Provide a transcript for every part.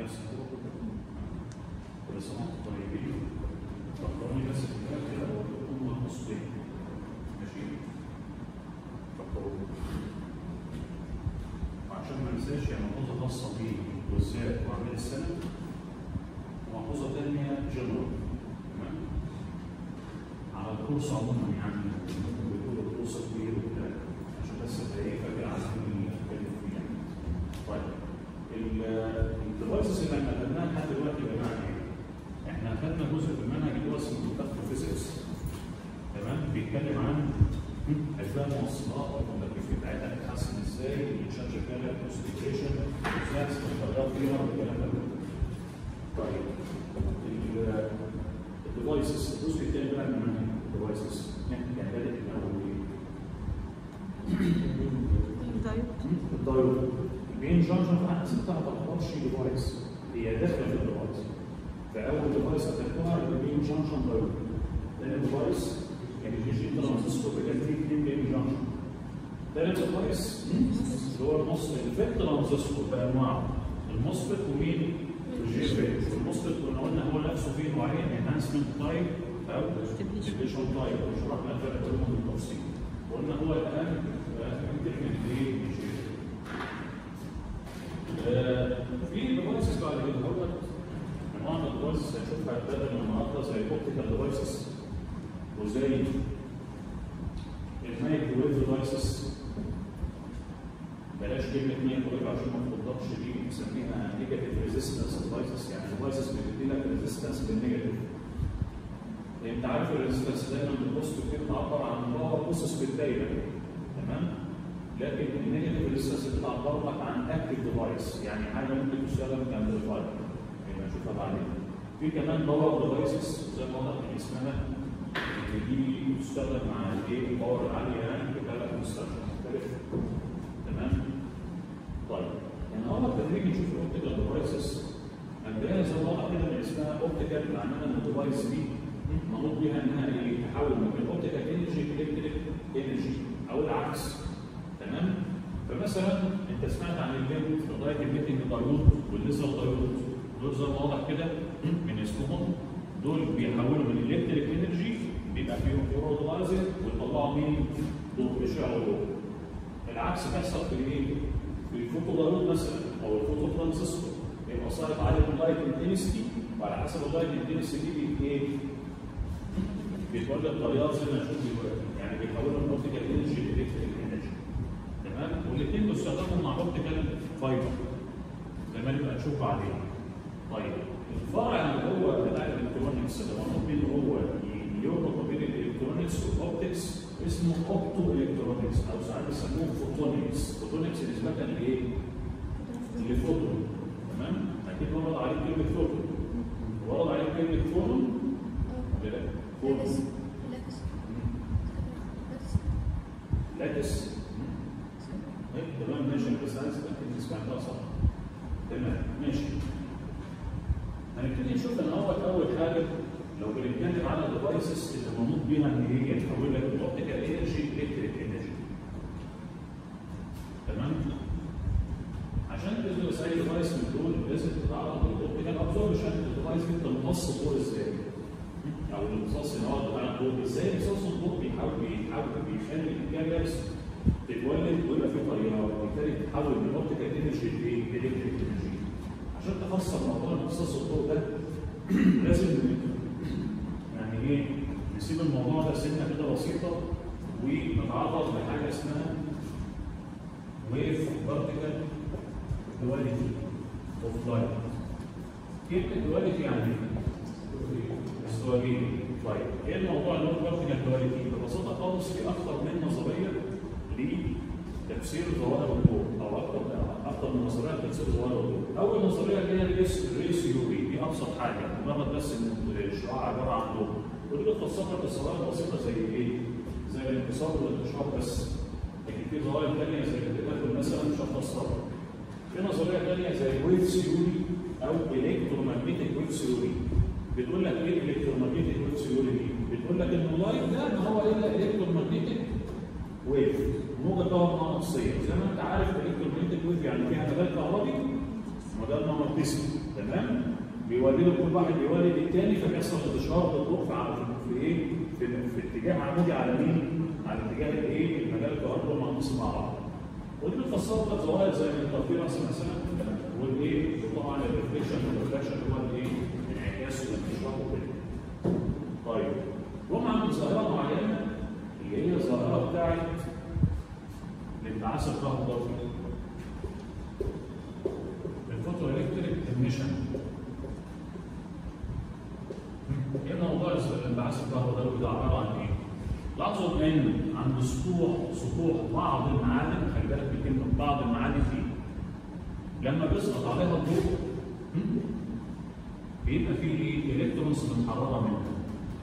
عايز كل سنه وانتم طيبين فكروني بس بالكلام كده هم نصين ماشي فكروني وعشان ما ننساش يعني ملحوظه خاصه بيه بالذات واعمال السنه وملحوظه ثانيه جنرال تمام على الكورس عموما يعني بيقول الكورس كبير وبتاع عشان بس ابقى ايه فاكر عايزين نتكلم فيه يعني. طيب الديفايسز اللي احنا خدناها لحد دلوقتي يا جماعه ايه؟ احنا خدنا جزء في المنهج اللي هو اسمه مكافحه فيزيكس تمام بيتكلم عن اجزاء الموصلات والكونتاكتيفيتي بتاعتها بتتحسن ازاي الشارج كده كونسنتريشن ازاي احسن التغيرات فيها والكلام ده كله. طيب الديفايسز الجزء الثاني بقى من المنهج الديفايسز يعني كان بادئ من اول ايه؟ الدايود البين جانكشن انا سبتها ما تعتبرش ديفايس هي داخله في الديفايس فاول ديفايس هتاخدها البين جانكشن دايود ثاني ديفايس يعني الجي جي ترانزستور كان فيه اثنين بين جانكشن ثالث ديفايس اللي هو النص الفيت ترانزستور بانواعه المصفت ومين؟ الجي فيت والمصفت كنا قلنا هو نفسه فيه نوعين انهانسمنت تايب او ديفيشن تايب وشرحنا الفرق بينهم بالتفصيل قلنا هو الاهم تكنيك ايه؟ في ديفايسز بعد كده هو انواع من الديفايسز هنشوفها بدل من النهارده زي الاوبتيكال ديفايسز وزي المايكرويف ديفايسز بلاش كلمه مايكرويف عشان ما تفضلش دي بنسميها نيجاتيف ريزيستنس ديفايسز يعني ديفايسز بتدي لك ريزيستنس بالنيجاتيف انت عارف الريزيستنس دايما بالبوزيتيف بتعبر عن باور بروسيس بالدايره تمام لكن النيجاتيف ريزيستنس بتعبر لك عن اكتف ديفايس يعني حاجه ممكن تشتغل كامبليفاير يعني نشوفها بعدين في كمان باور ديفايسز زي ما واضح من اسمها دي بتشتغل مع الايه باور عاليه يعني بتبقى مستشفى مختلف تمام طيب يعني اول تدريج نشوف الاوبتيكال ديفايسز مبدئيا زي ما واضح كده من اسمها اوبتيكال معناها ان الديفايس دي منوط بها انها ايه تحول ما بين اوبتيكال انرجي الكتريك انرجي او العكس تمام فمثلا انت سمعت عن الليمت لغايه الليمتنج دايود والليزر دايود دول زي ما واضح كده من اسمهم دول بيحولوا من الكتريك انرجي بيبقى فيهم بيرودلايزر ويطلعوا مين؟ ضوء بيشعوا ضوء العكس بيحصل في الايه؟ في الفوتو دايود مثلا او الفوتو ترانزستور بيبقى صارف عليه اللايت انتنسيتي وعلى حسب اللايت انتنسيتي دي ايه؟ بيتولد تيار زي ما نشوف دلوقتي يعني بيحولوا من اوبتيكال انرجي لالكتريك انرجي تمام والاثنين بيستخدموا مع اوبتيكال فايبر زي ما نبقى نشوف بعدين طيب الفرع اللي هو بتاع الالكترونكس اللي مطلوب منه هو يربط ما بين الالكترونكس والاوبتكس اسمه اوبتو الكترونكس او ساعات بيسموه فوتونكس فوتونكس نسبه لايه؟ لفوتون تمام اكيد ورد عليه كلمه فوتون ورد عليه كلمه فوتون ولا لا؟ فوتون لاكس طيب تمام ماشي انا بس عايز اتاكد اني سمعتها صح تمام ماشي هنبتدي نشوف ان اول اول حاجه لو بنتكلم على الديفايسز اللي منوط بيها ان هي تحول لك الاوبتيكال انرجي الكتريك انرجي تمام عشان تدرس اي ديفايس من دول لازم تتعرض للاوبتيكال ابزوربشن الديفايس انت بتمتص الضوء ازاي او الامتصاص اللي هو بتاع الضوء ازاي امتصاص الضوء بيحاول بيحاول بيخلي الجالاكس تتولد ويبقى في طياره وبالتالي تتحول من اوبتيكال انرجي لالكتريك انرجي عشان تفسر موضوع امتصاص الضوء ده لازم يعني ايه نسيب الموضوع ده سنه كده بسيطه ونتعرض لحاجه اسمها ويف بارتيكل دواليتي اوف لايت كلمه دواليتي يعني ايه؟ ازدواجيه طيب ايه الموضوع اللي هو بارتيكل دواليتي؟ ببساطه خالص في اكثر من نظريه لتفسير ظواهر الضوء او اكثر اكثر من نظريه لتفسير ظواهر الضوء. اول نظريه اللي هي الريس يوري دي ابسط حاجه مجرد بس ان الشعاع عباره عن ضوء. ودي بتفسر لك الظواهر البسيطه زي ايه؟ زي الانكسار والانتشار بس. لكن في ظواهر ثانيه زي التداخل مثلا مش هتفسرها. في نظريه ثانيه زي ويف ثيوري او الكترومagnetic ويف ثيوري. بتقول لك ايه الالكترومagnetic ويف ثيوري دي؟ بتقول لك ان اللايت ده ما هو الا الكترومagnetic ويف موجة طاقة نقصية زي ما انت عارف الالكترومagnetic ويف يعني فيها مجال كهربي ما ده المغناطيسي تمام بيولدوا كل واحد بيولد الثاني فبيحصل انتشار للضوء في ع- في ايه في, في اتجاه عمودي على مين؟ على اتجاه الايه؟ المجال الكهرباء والمغناطيسي مع بعض ودي بتفسر لك ظواهر زي الانترفيرنس مثلا والايه؟ وطبعا الريفليكشن والريفلكشن اللي هو الايه؟ الانعكاس والانتشار وكده طيب جم عند ظاهره معينه اللي هي الظاهره بتاعت الانبعاث الكهربائي الفوتو الكتريك ايميشن ايه موضوع الانبعاث الكهربائي ده عباره عن ايه؟ لاحظوا ان عند سطوح سطوح بعض المعادن خلي بالك من كلمه بعض المعادن دي لما بيسقط عليها الضوء هم، بيبقى فيه ايه؟ الكترونز متحرره منها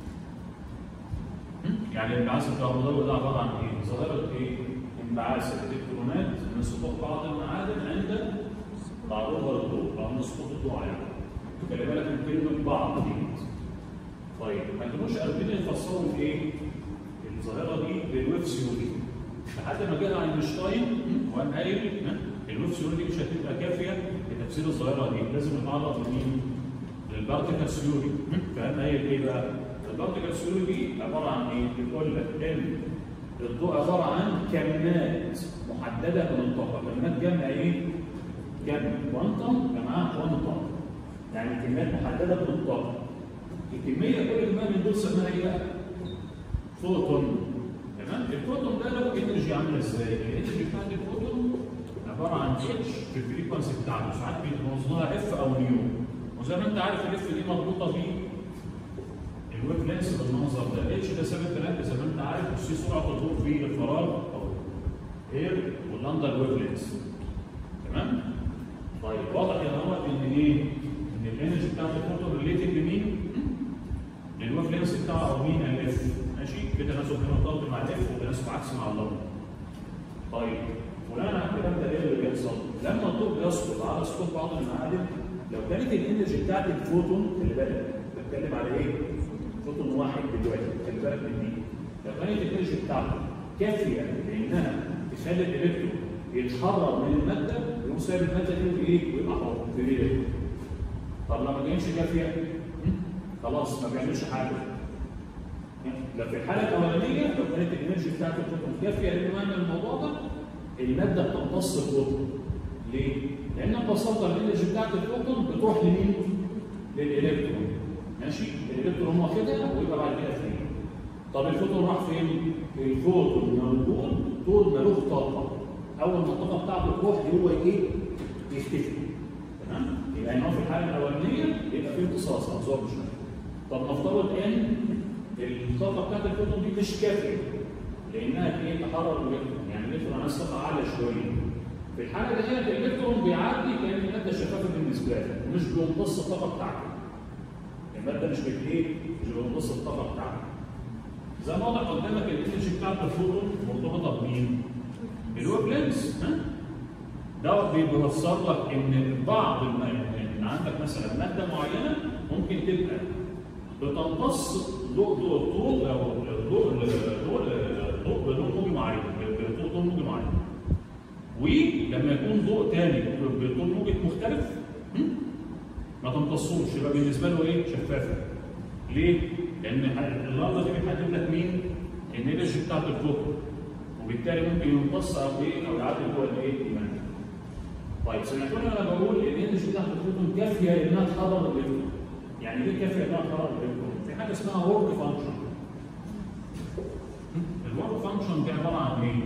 هم؟ يعني الانبعاث الكهربائي ده عباره عن ايه؟ ظاهره ايه؟ انبعاث الالكترونات من سطوح بعض المعادن عند تعرضها للضوء او من سقوط الضوء عليها. خلي بالك من كلمه بعض دي. طيب ما كانوش قادرين يفسروا الايه؟ الظاهره دي بالويف ثيوري. لحد ما جه اينشتاين وقام قايل ها، الويف ثيوري دي مش هتبقى كافيه لتفسير الظاهره دي، لازم نتعرض لمين؟ للبارتيكل ثيوري. فقام قايل ايه بقى؟ البارتيكل ثيوري دي عباره عن ايه؟ بتقول لك ان الضوء عباره عن كميات محدده من الطاقه، كميات جمع ايه؟ جمع كوانتم جمعها كوانتم يعني كميات محدده من الطاقه الكميه كل كميه من دول سماها ايه بقى؟ فوتون تمام الفوتون ده له انرجي عامله ازاي؟ الانرجي بتاعت الفوتون عباره عن اتش في الفريكونسي بتاعته ساعات بيتنظم لها اف او نيو وزي ما انت عارف الاف دي مربوطه بيه الويف لينس بالمنظر ده الاتش ده ثابت بلاك زي ما انت عارف والسي سرعه الضوء في الفراغ او اير والاندر ويف لينس تمام؟ طيب واضح يا هو ان ايه؟ ان الانرجي بتاعت الفوتون ريليتد لمين؟ للويف لينس بتاعه او مين الاف ماشي؟ في تناسب هنا ضغط مع الاف وتناسب عكسي مع اللمبه. طيب بناء على الكلام ده ايه اللي بيحصل؟ لما الضوء بيسقط على سقوط بعض المعادن لو كانت الانرجي بتاعت الفوتون خلي بالك بتكلم على ايه؟ فوتون واحد دلوقتي خلي بالك من دي. لو كانت الانرجي بتاعته كافيه لانها تخلي الالكترون يتحرر من الماده يقوم سايب الماده دي وايه؟ ويبقى حر في ليه؟ طب لما كانتش كافيه هم؟ خلاص ما بيعملش حاجه. لو في الحاله الاولانيه لو كانت الانرجي بتاعت الفوتون كافيه انه يعمل الموضوع ده الماده بتمتص الفوتون. ليه؟ لان ببساطه الانرجي بتاعت الفوتون بتروح لمين؟ للالكترون. ماشي؟ الالكترون واخدها ويبقى بعد كده فين؟ طب الفوتون راح فين؟ الفوتون موجود طول ما له طاقه. اول ما الطاقه بتاعته تروح هو ايه؟ يختفي. تمام؟ يبقى ان هو في الحاله الاولانيه يبقى في امتصاص ابزوربشن. طب نفترض ان الطاقه بتاعت الفوتون دي مش كافيه لانها ايه تحرر الالكترون يعني الالكترون عايز طاقه اعلى شويه. في الحاله ديت الالكترون بيعدي كان الماده شفافه بالنسبه له ومش بيمتص الطاقه بتاعته. الماده مش بت ايه؟ مش بتمتص الطاقه بتاعته. زي ما واضح قدامك الانرجي بتاعت الفوتون مرتبطه بمين؟ بالويف لينس ها؟ ده بيفسر لك ان بعض الم... ان عندك مثلا ماده معينه ممكن تبقى بتمتص ضوء ضوء الطول او ضوء ضوء ضوء بلون موجي معين بطول طول موجي معين ولما يكون ضوء تاني بطول موجي مختلف هم؟ ما تمتصوش يبقى بالنسبه له ايه شفافه ليه؟ لان اللحظه دي بيحدد لك مين؟ الانرجي بتاعت الفوتون وبالتالي ممكن يمتص او ايه او يعدي جوه الايه؟ الايمان. طيب سمعتوني انا بقول الانرجي بتاعت الفوتون كافيه انها تحرر الالكترون. يعني ايه كافيه انها تحرر الالكترون؟ في حاجه اسمها ورك فانكشن. الورك فانكشن دي عباره عن ايه؟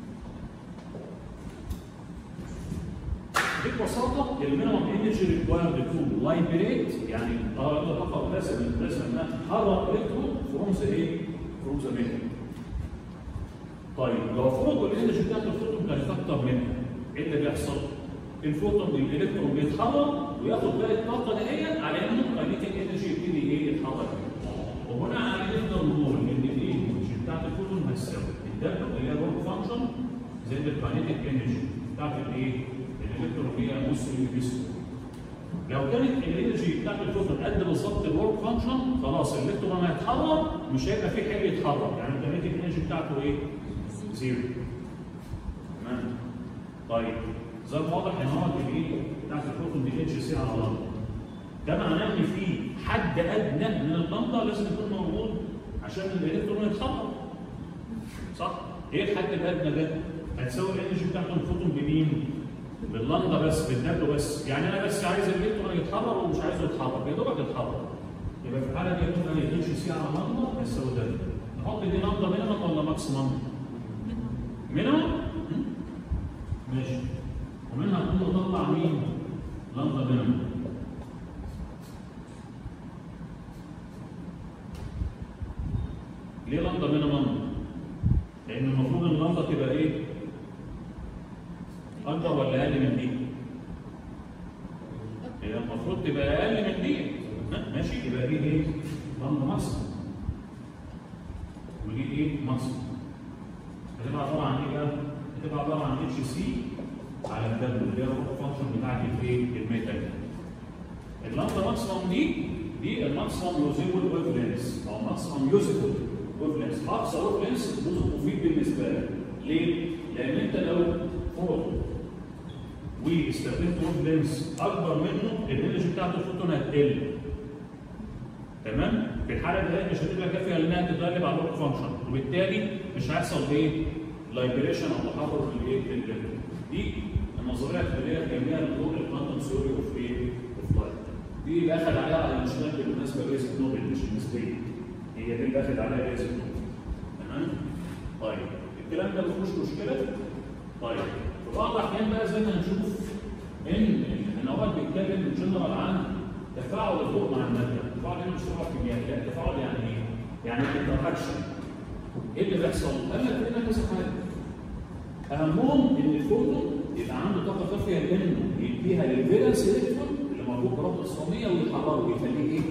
دي ببساطه المينيمم انرجي ريكوايرد تو لايبريت يعني طاقه لازم لازم انها تحرر الكترون فروم ذا ايه؟ فروم ذا ميتال. طيب لو فرضوا الانرجي بتاعت الفوتون كانت اكتر منها ايه اللي بيحصل؟ الفوتون الالكترون بيتحرك وياخد باقي الطاقه دهيت على انه كاينيتيك انرجي يبتدي ايه يتحرك وبناء عليه نقدر نقول ان الانرجي بتاعت الفوتون هتساوي الدبليو اللي هي الورك فانكشن زائد الكاينيتيك انرجي بتاعت الايه؟ الالكترون اللي هي مسلم جسمه لو كانت الانرجي بتاعت الفوتون قد بالظبط الورك فانكشن خلاص الالكترون هيتحرك مش هيبقى فيه حاجه يتحرك يعني الكاينيتيك انرجي بتاعته ايه؟ زيرو تمام طيب زي ما واضح ان هو الايه بتاعت الفوتون دي سي على لمبه ده معناه ان في حد ادنى من اللمبه لازم يكون موجود عشان الالكترون يتحرك صح؟ ايه الحد الادنى ده؟ هتساوي الانرجي بتاعت الفوتون بمين؟ باللمبه بس بالدبل بس يعني انا بس عايز الالكترون يتحرك ومش عايزه يتحرك يا دوبك يتحرك يبقى في الحاله دي هتبقى الاتش سي على لمبه هيساوي ده نحط دي لمبه مينيمم ولا ماكسيمم؟ مينيمم؟ ماشي ومنها نقوم نطلع مين؟ لمبه مينيمم ليه لمبه مينيمم؟ لان المفروض ان اللمبه تبقى ايه؟ اكبر ولا اقل من دي؟ هي المفروض تبقى اقل من دي ماشي يبقى دي ايه؟ لمبه ماكسيمم ودي ايه؟ ماكسيمم هتبقى عباره عن ايه بقى؟ هتبقى عباره عن اتش سي على الدبليو اللي هي الفانكشن بتاعت الايه؟ الميتال اللمبه ماكسيمم دي دي الماكسيمم يوزيبل ويف لينس او ماكسيمم يوزيبل ويف لينس اقصى ويف لينس جزء مفيد بالنسبه لك ليه؟ لان انت لو فوق واستخدمت ويف لينس اكبر منه الانرجي بتاعت الفوتون هتقل تمام؟ في الحاله دي مش هتبقى كافيه انها تتغلب على الورك فانكشن وبالتالي مش هيحصل ايه؟ لايبريشن او تحرر في الايه؟ دي النظريه الخارجيه الجميله لضوء الكوانتم ثيوري اوف ايه؟ اوف لايت دي اللي اخذ عليها اينشتاين بالمناسبه جائزه نوبل مش النسبيه هي دي اللي اخذ عليها جائزه نوبل تمام؟ طيب الكلام ده مفيهوش مشكله طيب في بعض الاحيان بقى زي ما هنشوف ان ان هو بيتكلم جنرال عن تفاعل الضوء مع الماده، التفاعل هنا مش تفاعل كيميائي، لا التفاعل يعني ايه؟ يعني انتراكشن. ايه اللي بيحصل؟ قال لك هنا كذا حاجه. اهمهم ان الفوتون يبقى عنده طاقه كافيه لانه يديها للفالنس الكترون اللي موجود برابطه الصوميه ويحرره ويخليه ايه؟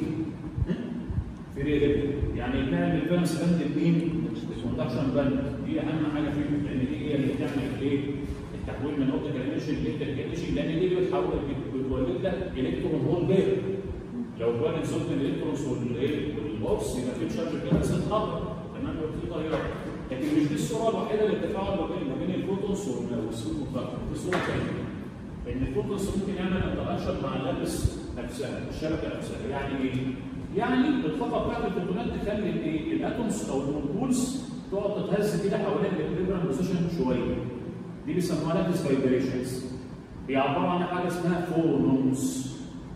فري الكترون، يعني يتنقل من الفالنس باند لمين؟ الكوندكشن باند، دي اهم حاجه فيه لان دي هي اللي بتعمل ايه؟ التحويل من اوبتيكال انرجي لالكتريك انرجي لان دي اللي بتحول بتولد لك الكترون هول بير لو اتولد صوت الالكترونز والبوكس يبقى في تشارج كده بس اتحرك تمام يبقى في تغيرات لكن مش دي الصوره الوحيده للتفاعل ما بين ما بين الفوتونز والسلوك المطلق في صوره ثانيه ان الفوتونز ممكن يعمل انتراكشن مع اللابس نفسها الشبكه نفسها يعني ايه؟ يعني الطاقه بتاعت الفوتونات تخلي الايه؟ الاتومز او المولكولز تقعد تتهز كده حوالين الاكليبريم بوزيشن شويه دي بيسموها لاتس فايبريشنز هي عباره عن حاجه اسمها فونونز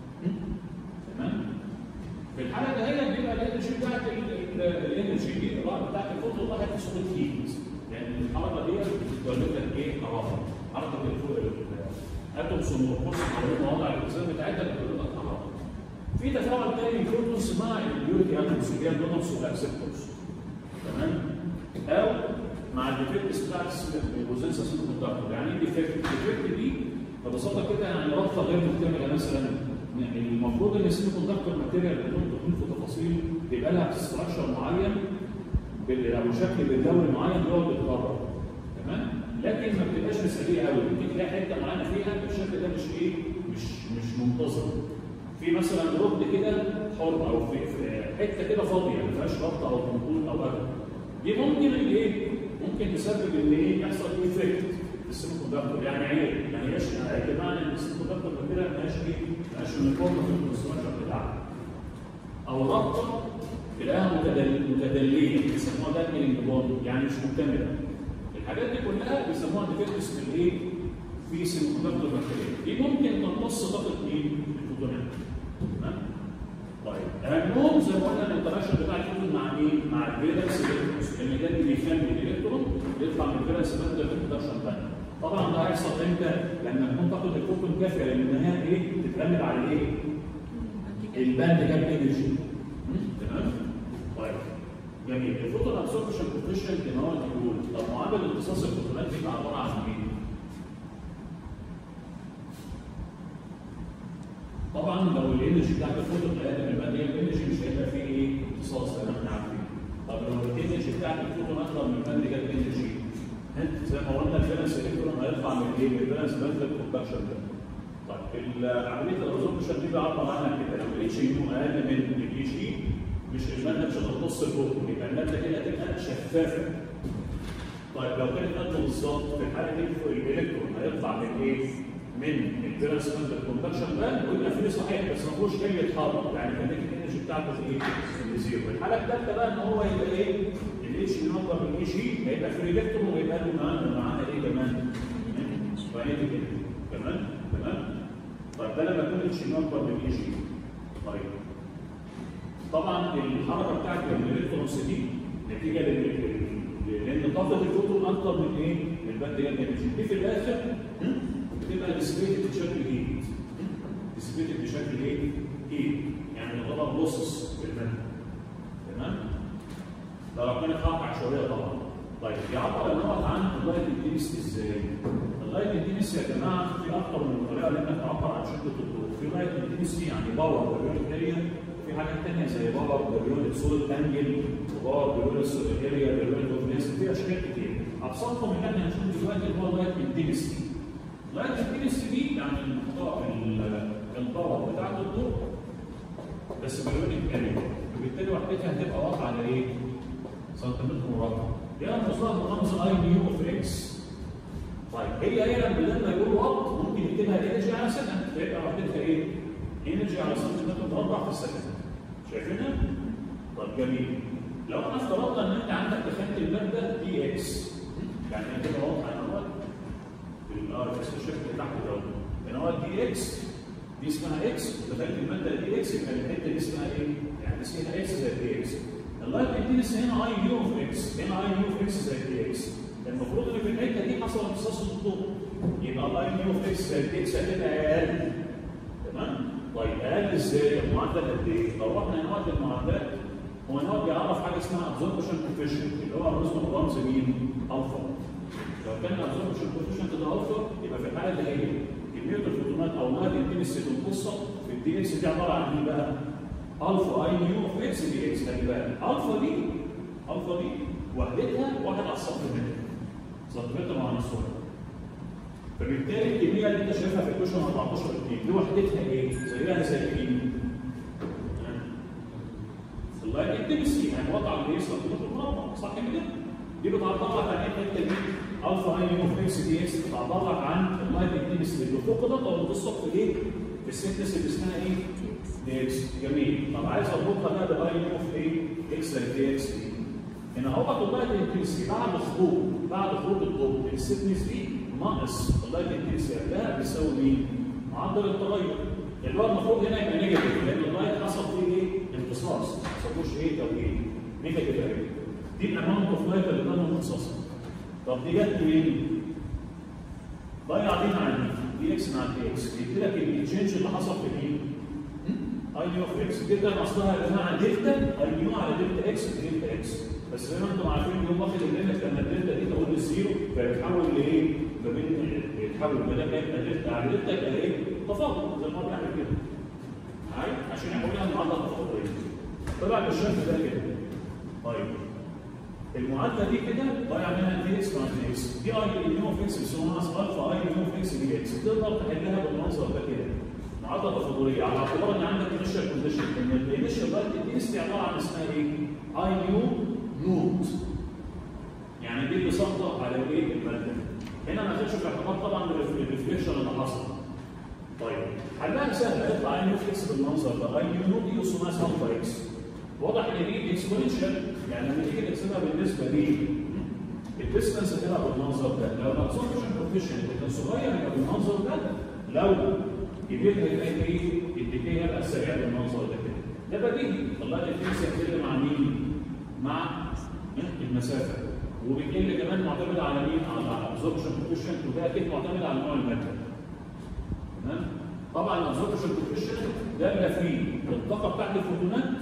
تمام في الحاله ده هي بيبقى الانرجي بتاعت الانرجي دي بتاعت الفوتون راحت في صوره هيت لان الحركه دي بتولد لك ايه حراره حركه الاتومز والمركوز حوالين مواضع الاجزاء بتاعتها بتولد لك حراره في تفاعل تاني الفوتونز مع البيوريتي اتومز اللي هي الدونرز والاكسبتورز تمام او مع الديفكتس بتاعت البوزنسا سيلو كوندكتور يعني ايه ديفكت؟ الديفكت دي ببساطه كده يعني رابطه غير مكتمله مثلا يعني المفروض ان السيلو كوندكتور ماتيريال بدون دخول في تفاصيل بيبقى لها ستراكشر معين او شكل بالدوري معين بيقعد يتكرر تمام؟ لكن ما بتبقاش مثاليه قوي ممكن تلاقي حته معينه فيها الشكل ده مش ايه؟ مش مش منتظم في مثلا رد كده حر او في, في حته كده فاضيه ما فيهاش ربط او تنقول او ابدا دي ممكن ايه؟ ممكن تسبب ان ايه يحصل ايفكت في السيمي كوندكتور يعني عيب يعني ايش بمعنى ان السيمي كوندكتور كده ما هياش ايه؟ ما هياش يونيفورم في الكونستراكشن بتاعها او رابطه تلاقيها متدليه بيسموها دامينج بوند يعني مش مكتمله الحاجات دي كلها بيسموها ديفكتس في الايه؟ في سيمي كوندكتور ماتيريال دي ممكن تمتص طاقه مين؟ الفوتونات تمام؟ طيب اهمهم زي ما قلنا الانتراكشن بتاع الفوتون مع مين؟ مع الفيلنس الكترونز لان ده اللي بيخلي الالكترون يطلع من الفيلنس باند للكوندكشن باند. طبعا ده هيحصل امتى؟ لما تكون طاقه الفوتون كافيه لانها ايه؟ تتغلب على الايه؟ الباند جاب انرجي. تمام؟ طيب جميل الفوتون ابسوربشن كوفيشنت ان هو بيقول طب معامل امتصاص الفوتونات بيبقى عباره عن ايه؟ طبعا لو الانرجي بتاعت الفوتون اقل من الماديه الانرجي مش هيبقى فيه ايه؟ امتصاص زي ما احنا عارفين. طب لو الانرجي بتاعت الفوتون اكبر من الماديه الانرجي زي ما قلنا الفالنس الكترون هيطلع من ايه؟ من الفالنس باند للكومباكشن ده. طيب عمليه الابسوربشن دي بعبر عنها كده لو الاتش يو اقل من الاتش اي مش الماده مش هتمتص الفوتون يبقى الماده كده هتبقى شفافه. طيب لو كانت قد بالظبط في الحاله دي الالكترون هيطلع من ايه؟ من البيرنس مانجر كوندكشن بان ويبقى فري صحيح بس ما فيهوش اي اتحاد يعني كان الانرجي بتاعته في ايه؟ زيرو الحاله الثالثه بقى ان هو يبقى ايه؟ الاتش اللي اكبر من الاي جي هيبقى فري فيكتور ويبقى له كمان معانا ايه كمان؟ كاينيتيك تمام؟ تمام؟ طيب ده لما يكون الاتش اكبر من الاي جي طيب طبعا الحركه بتاعت الالكترونز دي نتيجه لل لان طاقه الفوتون اكتر من ايه؟ من الباند جاب انرجي دي في الاخر بتبقى ديسبيتد بشكل ايه؟ ديسبيتد بشكل ايه؟ ايه؟ يعني تعتبر لوسس في الباند تمام؟ ده لو كانت حركه عشوائيه طبعا طيب يعبر النقط عن اللايت انتنسي ازاي؟ اللايت انتنسي يا جماعه في اكتر من طريقه ان انت تعبر عن شده الضوء في لايت انتنسي يعني باور بيريونيك اريا في حاجات ثانيه زي باور بيريونيك سوليد انجل وباور بيريونيك اريا بيريونيك اوفنس في اشكال كتير ابسطهم اللي احنا هنشوف دلوقتي اللي هو اللايت انتنسي اللايت انتنسي دي يعني الباور بتاعت الضوء بس بيريونيك اريا وبالتالي وحدتها هتبقى واقعه على ايه؟ سنتيمتر مربع يعني مصدر برمز اي نيو اوف اكس طيب هي هي لما يقول وات ممكن يكتبها انرجي على سكند فيبقى وحدتها ايه؟ انرجي على سنتيمتر مربع في السكند شايفينها؟ طيب جميل لو انا افترضنا ان انت عندك تخانه الماده دي اكس يعني هي كده واضحه هنا بالار اكس الشكل تحت دوت هنا هو دي اكس دي اسمها اكس تخيل الماده دي اكس يبقى الحته دي اسمها ايه؟ يعني اسمها اكس زي دي اكس اللايت انتنس هنا اي يو اوف اكس هنا اي يو اوف اكس زي دي اكس المفروض ان في الحته دي حصل امتصاص الضوء يبقى الاي يو اوف اكس زي دي اكس هتبقى اقل تمام؟ طيب اقل ازاي؟ المعدل قد ايه؟ لو رحنا نوع المعدلات هو هو بيعرف حاجه اسمها ابزوربشن كوفيشنت اللي هو الرسم الرمز مين؟ الفا لو كان الابزوربشن كوفيشنت ده الفا يبقى في الحاله اللي هي كميه الفوتونات او اللايت انتنس تنقصها في الدي اكس دي عباره عن ايه بقى؟ الفا اي نيو اوف اكس دي اكس خلي بالك الفا دي الفا دي وحدتها واحد على السنتيمتر سنتيمتر مع نص واحد فبالتالي الكميه اللي انت شايفها في الكوشن 14 2 دي وحدتها ايه؟ زيها زي مين؟ اللايت انتنسي يعني وضع اللي يصل مربع صح كده؟ دي بتعبر لك عن ايه الحته دي؟ الفا اي نيو اوف اكس دي اكس بتعبر لك عن اللايت انتنسي اللي فقدت او بتصف في ايه؟ في السنتس اللي اسمها ايه؟ دي اكس جميل طب عايز اربطها بقى بالاي نيو اوف ايه؟ اكس زي دي اكس دي هنا هو اللايت انتنسي بعد خروج بعد خروج الضوء السنتس دي ناقص اللايت انتنسي قبلها بيساوي مين؟ معدل التغير اللي هو المفروض هنا يبقى نيجاتيف لان اللايت حصل فيه ايه؟ امتصاص ما حصلوش ايه توجيه نيجاتيف اريا دي الاماونت اوف لايت اللي كانوا امتصاصا طب دي جت منين؟ ضيع دي مع دي دي اكس مع دي اكس جبت لك التشينج اللي حصل في مين؟ اي نيو اوف اكس دي كان اصلها يا جماعه دلتا اي نيو على دلتا اكس دلتا اكس بس زي ما انتم عارفين ان هو واخد الليمت لما الدلتا دي تقول للزيرو فيتحول لايه؟ ما بين يتحول ما دام يبقى دلتا على دلتا يبقى ايه؟ تفاضل زي ما هو بيعمل كده عارف عشان يعمل لها معادله تفاضليه طلع بالشكل ده كده طيب المعادله دي كده ضايع منها دي اكس مع دي اكس دي اي نيو اوف اكس بيساوي ناقص الفا اي نيو اوف اكس دي اكس تقدر تحلها بالمنظر ده كده معادله تفاضليه على اعتبار ان عندك انيشال كونديشن ان الانيشال لايت انتنسيتي عباره عن اسمها ايه؟ اي نيو نوت يعني دي بسطه على الايه؟ الماده هنا ما خدش في اعتبار طبعا الريفليكشن اللي حصل طيب حلها سهل يطلع اي نيو اكس بالمنظر ده اي نيو نوت دي اسمها الفا اكس واضح ان دي اكسبوننشال يعني لما تيجي تحسبها بالنسبه لي الديستنس هتبقى بالمنظر ده لو الابسوربشن كوفيشنت كان صغير يبقى بالمنظر ده لو كبير هيبقى ايه؟ الديكي هيبقى سريع بالمنظر ده كده ده بديهي والله الانتنسي هتقل مع مين؟ مع المسافه وبتقل كمان معتمد على مين؟ على الابسوربشن كوفيشنت وده اكيد معتمد على نوع الماده تمام؟ طبعا الابسوربشن كوفيشنت ده بقى فيه الطاقه بتاعت الفوتونات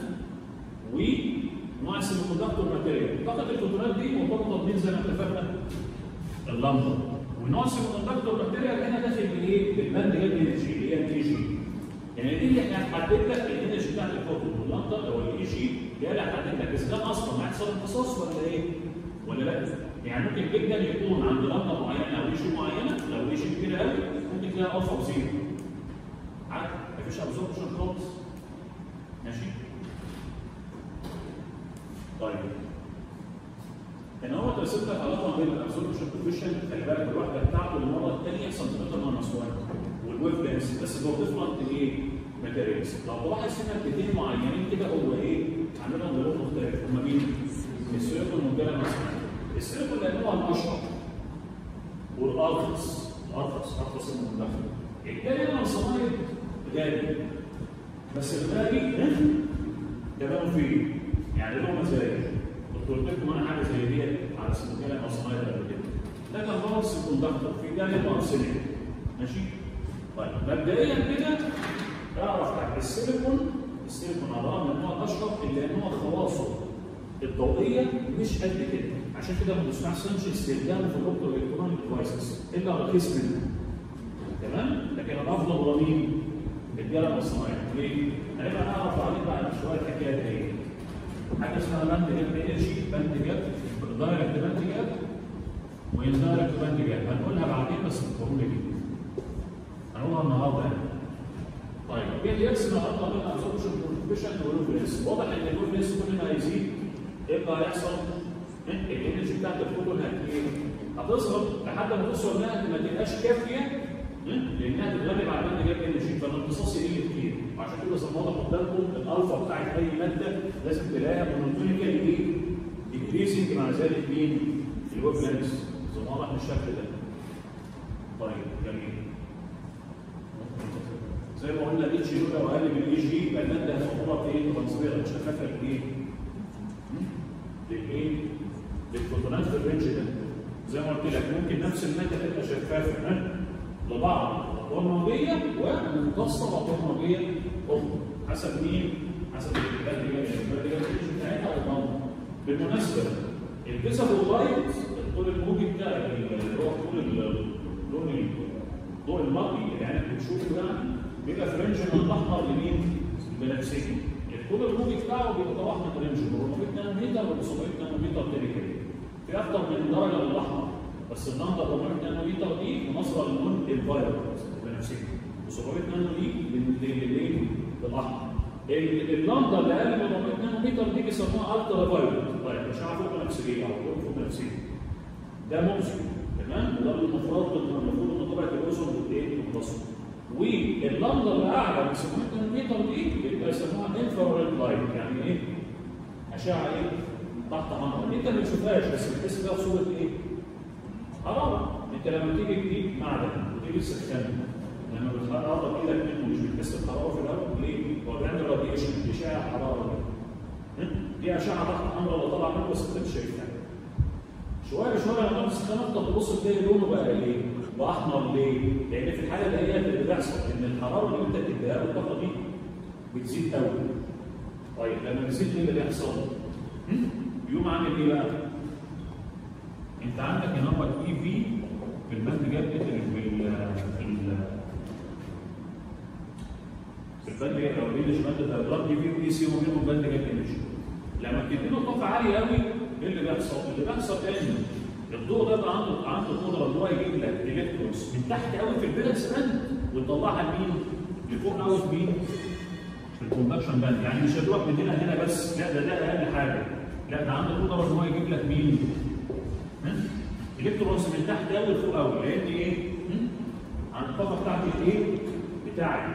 ونوع السيمي كوندكتور ماتيريال طاقه الفوتونات دي مرتبطه بمين زي ما اتفقنا؟ اللمبه ونوع السيمي كوندكتور ماتيريال هنا داخل بالايه؟ بالباند جاب انرجي اللي هي التي جي يعني دي اللي احنا هنحدد لك الانرجي بتاعت الفوتون واللمبه او الاي جي هي اللي هتحدد لك اذا كان اصلا هيحصل امتصاص ولا ايه؟ ولا لا؟ يعني ممكن جدا يكون عند لمبه معينه او اي جي معينه لو اي جي كبيره قوي ممكن تلاقي الفا وزيرو عارف؟ مفيش ابزوربشن خالص ماشي؟ طيب هنا هو ترسم لك علاقه بين الابسولوشن كوفيشنت خلي بالك الوحده بتاعته المره الثانيه سنتيمتر ناقص 1 لينس بس فور ديفرنت ايه ماتيريالز لو تلاحظ هنا اتنين معينين كده هو ايه عندنا ظروف مختلفه هما مين؟ السيركل والجلد السيركل لان هو الاشهر والارخص الارخص ارخص من المدخل التاني انا صنايع غالي بس الغالي تمام فيه يعني له مزايا كنت قلت لكم انا حاجه زي دي على سنتين او صنايع قبل كده ده كان خالص الكوندكتور في جانب وارسنال ماشي طيب مبدئيا كده اعرف تحت السيليكون السيليكون عباره عن نوع اشهر الا ان هو خواصه الضوئيه مش قد كده عشان كده ما بنستحسنش استخدامه في الاوبتو الكترونيك ديفايسز الا رخيص منه تمام لكن الافضل هو مين؟ الجلد والصنايع ليه؟ هنبقى نعرف بعدين بعد شويه الحكايه دي ايه حاجه اسمها باند جاب انرجي باند جاب دايركت باند جاب واندايركت باند جاب هنقولها بعدين بس بالضروره دي هنقولها النهارده يعني طيب ايه اللي يرسم النهارده بين ابسوربشن كونفيشن ولوفلنس واضح ان اللوفلنس كل ما يزيد ايه اللي هيحصل؟ الانرجي بتاعت الفوتون هت هتصغر لحد ما توصل انها ما تبقاش كافيه لانها تتغلب على الباند جاب انرجي فالامتصاص يقل كتير وعشان كده زي ما واضح قدامكم الالفا بتاعت اي ماده لازم تلاقيها مونوتونيكال ايه؟ ديكريزنج مع ذلك مين؟ الويب لينس زي ما واضح بالشكل ده. طيب جميل. زي ما قلنا الاتش يو لو اقل من الاي جي يبقى الماده هتعتبر ايه؟ ترانسفير مش هتكفى لايه؟ للايه؟ للفوتونات في الرينج ده. زي ما قلت لك ممكن نفس الماده تبقى شفافه ها؟ لبعض اطوار موجيه وممتصه باطوار موجيه اخرى حسب مين؟ حسب البلد بتاعتها والضوء بالمناسبه الفيزبل لايت الطول الموجي بتاع اللي هو طول اللون الضوء المرئي اللي عينك بتشوفه ده بيبقى في رينج من الاحمر لمين؟ البنفسجي الطول الموجي بتاعه بيتراوح من رينج من 400 نانومتر ل 700 نانومتر تيبيكالي في اكثر من درجه للاحمر بس النهضه 400 نانومتر دي مناصره للون الفايولت البنفسجي و700 نانو دي للايه؟ للاحمر اللمضه اللي اقل من 400 نانومتر دي بيسموها الترا فايولت طيب مش عارف فوق بنفسجيه او فوق بنفسجي ده مؤذي تمام وده المفروض المفروض ان طبعه الاوزون بالايه؟ تنتصر واللمضه اللي اعلى من 700 نانومتر دي بيبقى يسموها انفراريد لايت يعني ايه؟ اشعه ايه؟ تحت حمراء انت ما بتشوفهاش بس بتحس بيها بصوره ايه؟ حراره انت لما تيجي تجيب معدن وتيجي تسخنه لما بتقرب ايدك منه مش بتحس بحراره في الاول ليه؟ هو بيعمل راديشن اشعه حراره دي دي اشعه تحت حمراء اللي طالعه منه بس انت مش شايفها شويه بشويه لما تسخنها انت تبص تلاقي لونه بقى ايه؟ واحمر ليه؟ لان في الحاله دي اللي بتحصل ان الحراره اللي انت بتديها له الطاقه دي بتزيد قوي طيب لما بتزيد ايه اللي بيحصل؟ يقوم عامل ايه بقى؟ انت عندك هنا هو اي في في البند جاب في ال في البند جاب لو دي بند الابراج دي في واي سي وبينهم بند جاب انرجي لما بتدي له طاقه عاليه قوي ايه اللي بيحصل؟ اللي بيحصل ان الضوء ده بقى عنده عنده قدره ان هو يجيب لك الكترونز من تحت قوي في البالانس باند ويطلعها لمين؟ لفوق قوي في مين؟ في الكوندكشن باند يعني مش هتروح من هنا لهنا بس لا ده ده اقل حاجه لا ده عنده قدره ان هو يجيب لك مين؟ الكترونز من تحت قوي لفوق قوي لان ايه؟ عن الطاقه بتاعت الايه؟ بتاعت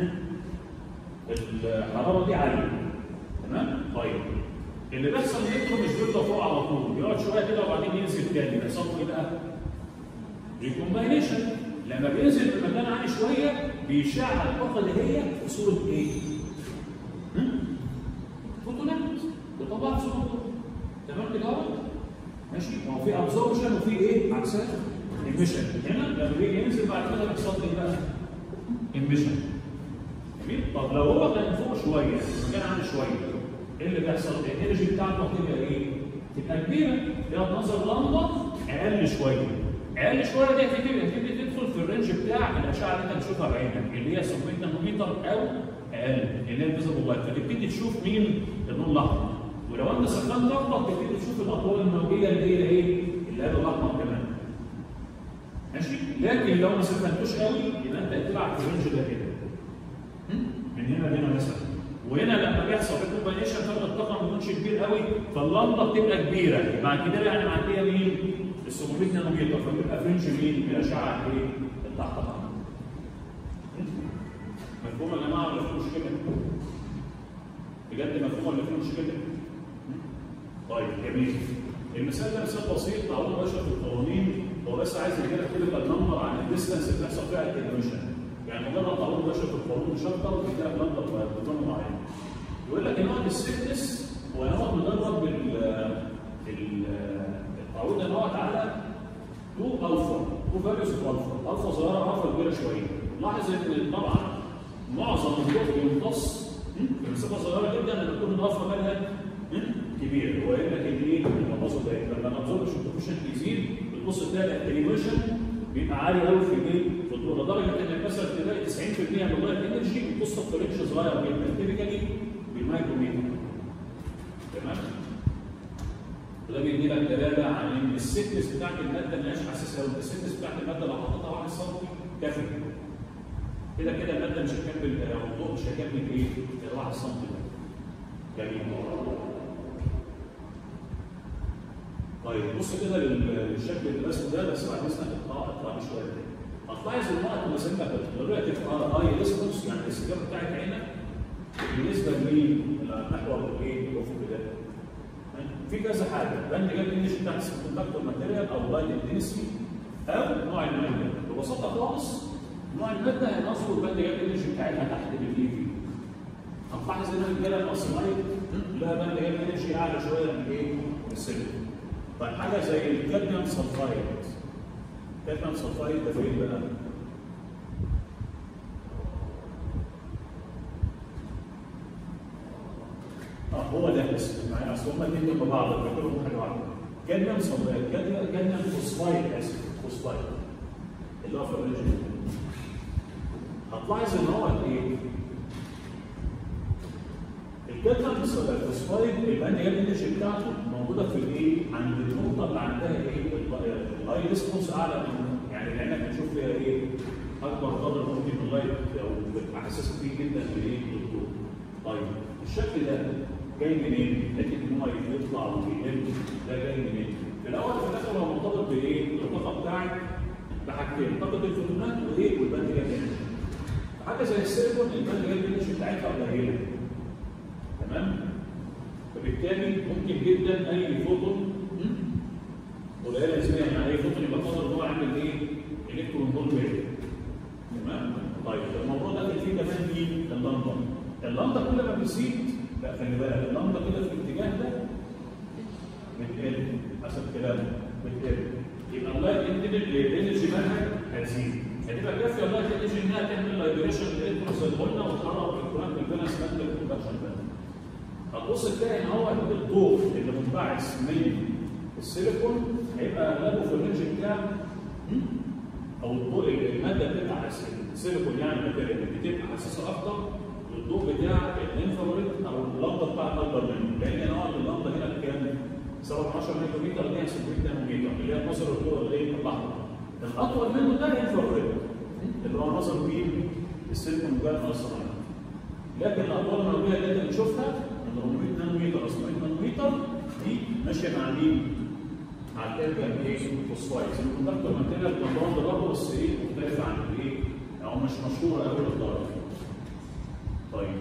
الحراره دي عاليه تمام؟ طيب اللي بيحصل الالكترون مش بيفضل فوق على طول يقعد شويه كده وبعدين ينزل تاني بيحصل له ايه بقى؟ ريكومباينيشن لما بينزل في مكان عالي شويه بيشع الطاقه اللي هي في صوره ايه؟ فوتونات بيطلعها في صوره تمام كده اهو؟ ماشي ما هو في ابزوربشن وفي ايه عكسها ايميشن هنا لما بيجي ينزل بعد كده بيحصل ايه بقى ايميشن جميل طب لو هو كان فوق شويه مكان عالي شويه ايه اللي بيحصل الانرجي بتاعته هتبقى ايه تبقى كبيره فيها نظر لمبه اقل شويه اقل شويه دي هتبتدي هتبتدي تدخل في الرينج بتاع الاشعه اللي انت بتشوفها بعينك اللي هي 700 نانومتر او اقل اللي هي الفيزبل لايت فتبتدي تشوف مين اللون الاحمر ولو انت سخنت اكتر تبتدي تشوف الاطوال الموجيه اللي هي ايه؟ اللي هي الاحمر كمان. ماشي؟ لكن لو ما سخنتوش قوي يبقى انت هتلعب في الرينج ده كده. من هنا لهنا مثلا. وهنا لما بيحصل ريكومباينيشن فرق الطاقه ما بيكونش كبير قوي فاللمبه بتبقى كبيره بعد كده يعني معديه مين؟ ال 700 نانومتر فبيبقى في رينج مين؟ الاشعه ايه؟ اللي تحت مفهوم يا جماعه ولا في مشكله؟ بجد مفهوم ولا في مشكله؟ طيب جميل المثال ده مثال بسيط تعود باشا في القوانين هو بس عايز يجيلك كده نمبر عن الديستنس اللي بيحصل فيها التنويشن يعني مجرد تعود باشا في القانون مش اكتر بيديلك نمبر بقانون معين يقول لك ان هو السيكنس هو نوع مدرب بال التعود ان هو على 2 الفا 2 فاليوز الفا الفا صغيره الفا كبيره شويه لاحظ ان طبعا معظم الضوء يمتص في مسافه صغيره جدا ان تكون الالفا مالها كبير هو قال لك ان ايه المقاصد ده لما الابزوربشن كوفيشنت يزيد بتبص تلاقي الاتنيويشن بيبقى عالي قوي في ايه في الضوء لدرجه انك مثلا تلاقي 90% من اللايت انرجي بتوصل في رينج صغير جدا تيبيكالي بالمايكروميتر تمام وده بيدي لك دلاله عن ان السيكنس بتاعت الماده مش حاسسها قوي السيكنس بتاعت الماده لو حطيتها 1 سم كافي كده كده الماده مش هتكمل او الضوء مش هيكمل ايه 1 سم جميل طيب بص كده للشكل الرسم ده بس بعد اذنك اطلع اطلع شويه هتلاحظ الوقت مثلا طريقه اي ريسبونس يعني الاستجابه بتاعت عينك بالنسبه للمحور الايه الافق ده في كذا حاجه بند جاب الانرجي بتاعت السيمكوندكتور ماتيريال او لايت انتنسي او نوع الماده ببساطه خالص نوع الماده هنصبر بند جاب الانرجي بتاعتها تحت بالاي في هتلاحظ ان الرجاله المصريين لها بند جاب الانرجي اعلى شويه من ايه؟ من السيليكون طيب حاجه زي الكادميوم سلفايد الكادميوم سلفايد ده فين بقى؟ اه هو ده بس معايا اصل هما الاثنين جنب بعض فاكرهم حاجه واحده كادميوم سلفايد كادميوم فوسفايد اسف فوسفايد اللي هو في الريجن هتلاحظ ان هو ايه؟ الكادميوم فوسفايد الباند جاب الانرجي بتاعته موجوده في الايه؟ عند النقطه اللي عندها ايه؟ الاي ريسبونس اعلى من يعني لانك بتشوف فيها ايه؟ اكبر قدر ممكن من اللايت او بتبقى حساسه فيه جدا بالايه؟ بالضوء. طيب الشكل ده جاي منين؟ لكن ان هو يطلع ويقل ده جاي منين؟ في الاول وفي الاخر هو مرتبط بايه؟ الطاقه بتاعت بحاجتين طاقه الفوتونات وايه؟ والباند جاب انرجي. حاجه زي السيليكون الباند جاب انرجي بتاعتها قليله. تمام؟ فبالتالي ممكن جدا اي فوتون قليله نسبيا يعني اي فوتون يبقى قادر ان هو يعمل ايه؟ الكترون هول ويف. تمام؟ طيب الموضوع ده فيه كمان مين؟ اللمبه. اللمبه كل ما بتزيد لا خلي بالك اللمبه كده في الاتجاه ده بتقل حسب كلامه بتقل يبقى اللايت الانرجي مالها هتزيد هتبقى كافيه اللايت انرجي انها تعمل لايبريشن للالكترون زي ما قلنا وتقرب الالكترونات من الفينس ماده الكوندكشن هتبص تلاقي ان هو الضوء اللي منبعث من السيليكون هيبقى اغلبه في الرينج بتاع او الضوء الماده بتاع السيليكون يعني الماتيريال بتبقى حساسه اكتر للضوء بتاع الانفراريد او اللمبه بتاع الاكبر منه لان نوع اللمبه هنا بكام؟ 17 ميكرومتر اللي هي 600 نانومتر اللي هي نظر الضوء اللي هي الاحمر الاطول منه ده الانفراريد اللي هو نظر فيه السيليكون جاي من الصناعه لكن الاطوال الموجوده اللي انت بتشوفها 400 نانومتر 700 نانومتر دي ماشيه مع مين؟ مع الكالكيوم ايه؟ فوسفايد الكوندكتور ماتيريال كومباوند برضه بس ايه مختلفه عن الايه؟ او مش مشهوره قوي للدرجه. طيب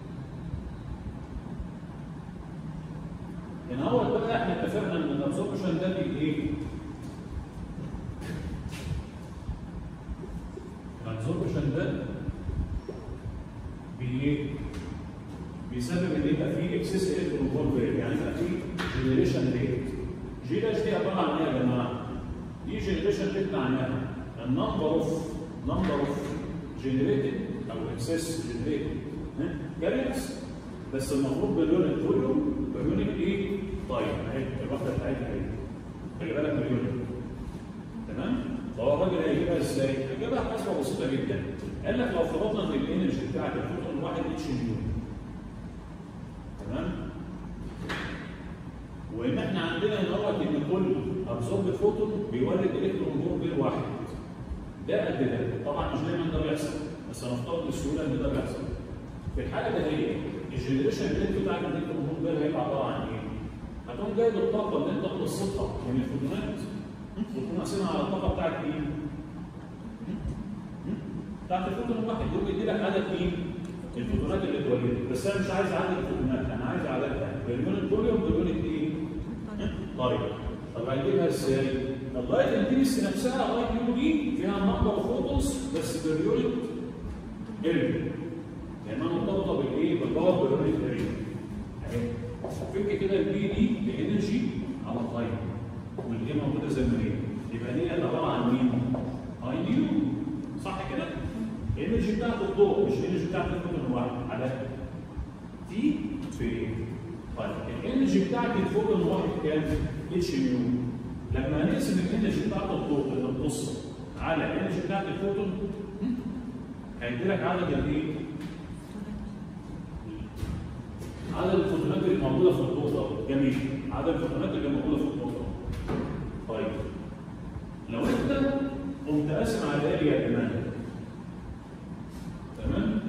هنا هو بقى احنا اتفقنا ان الابسوربشن ده بايه؟ الابسوربشن ده بايه؟ بيسبب ان يبقى فيه اكسس الكترون هول ريت يعني يبقى فيه جنريشن ريت جي داش دي عباره عن ايه يا جماعه؟ دي جنريشن ريت معناها النمبر اوف نمبر اوف جنريتد او اكسس جنريتد كاريرز بس المفروض باليونت فوليوم باليونت ايه؟ طيب اهي الوحده بتاعتها اهي خلي بالك من اليونت تمام؟ فهو الراجل هيجيبها ازاي؟ هيجيبها بحسبه بسيطه جدا قال لك لو فرضنا ان الانرجي بتاعت الفوتون الواحد اتش نيوتن تمام وان احنا عندنا دوت ان كل ابزورب فوتون بيولد الكترون هول بير واحد ده قد ده طبعا مش دايما ده بيحصل بس هنفترض بسهوله ان ده بيحصل في الحاله ده هي الجنريشن ريت بتاع الالكترون هول بير هيبقى عباره عن ايه؟ هتقوم جايب الطاقه اللي انت قصتها من الفوتونات وتقوم قاسمها على الطاقه بتاعت ايه؟ بتاعت الفوتون الواحد يقوم يدي لك عدد مين؟ الفوتونات اللي اتولدت بس انا مش عايز عدد الفوتونات انا عايز عددها باليونت فوليوم باليونت ايه؟ طيب طب هنجيبها ازاي؟ اللايت انتنسي نفسها لايت يو دي فيها نمبر اوف فوتونز بس باليونت اريا لانها مرتبطه بالايه؟ بالباور باليونت اريا اهي فك كده البي دي بانرجي على التايم والايه موجوده زي ما هي يبقى دي عباره عن مين؟ اي نيو صح كده؟ الانرجي بتاعت الضوء مش الانرجي بتاعت الفوتون الواحد على تي في ايه؟ طيب الانرجي بتاعت الفوتون الواحد كام؟ اتش نيو لما نقسم الانرجي بتاعت الضوء اللي بتوصل على الانرجي بتاعت الفوتون هيدي لك عدد الايه؟ عدد الفوتونات اللي موجوده في الضوء ده جميل عدد الفوتونات اللي موجوده في الضوء ده طيب لو انت قمت قاسم على الاريا كمان تمام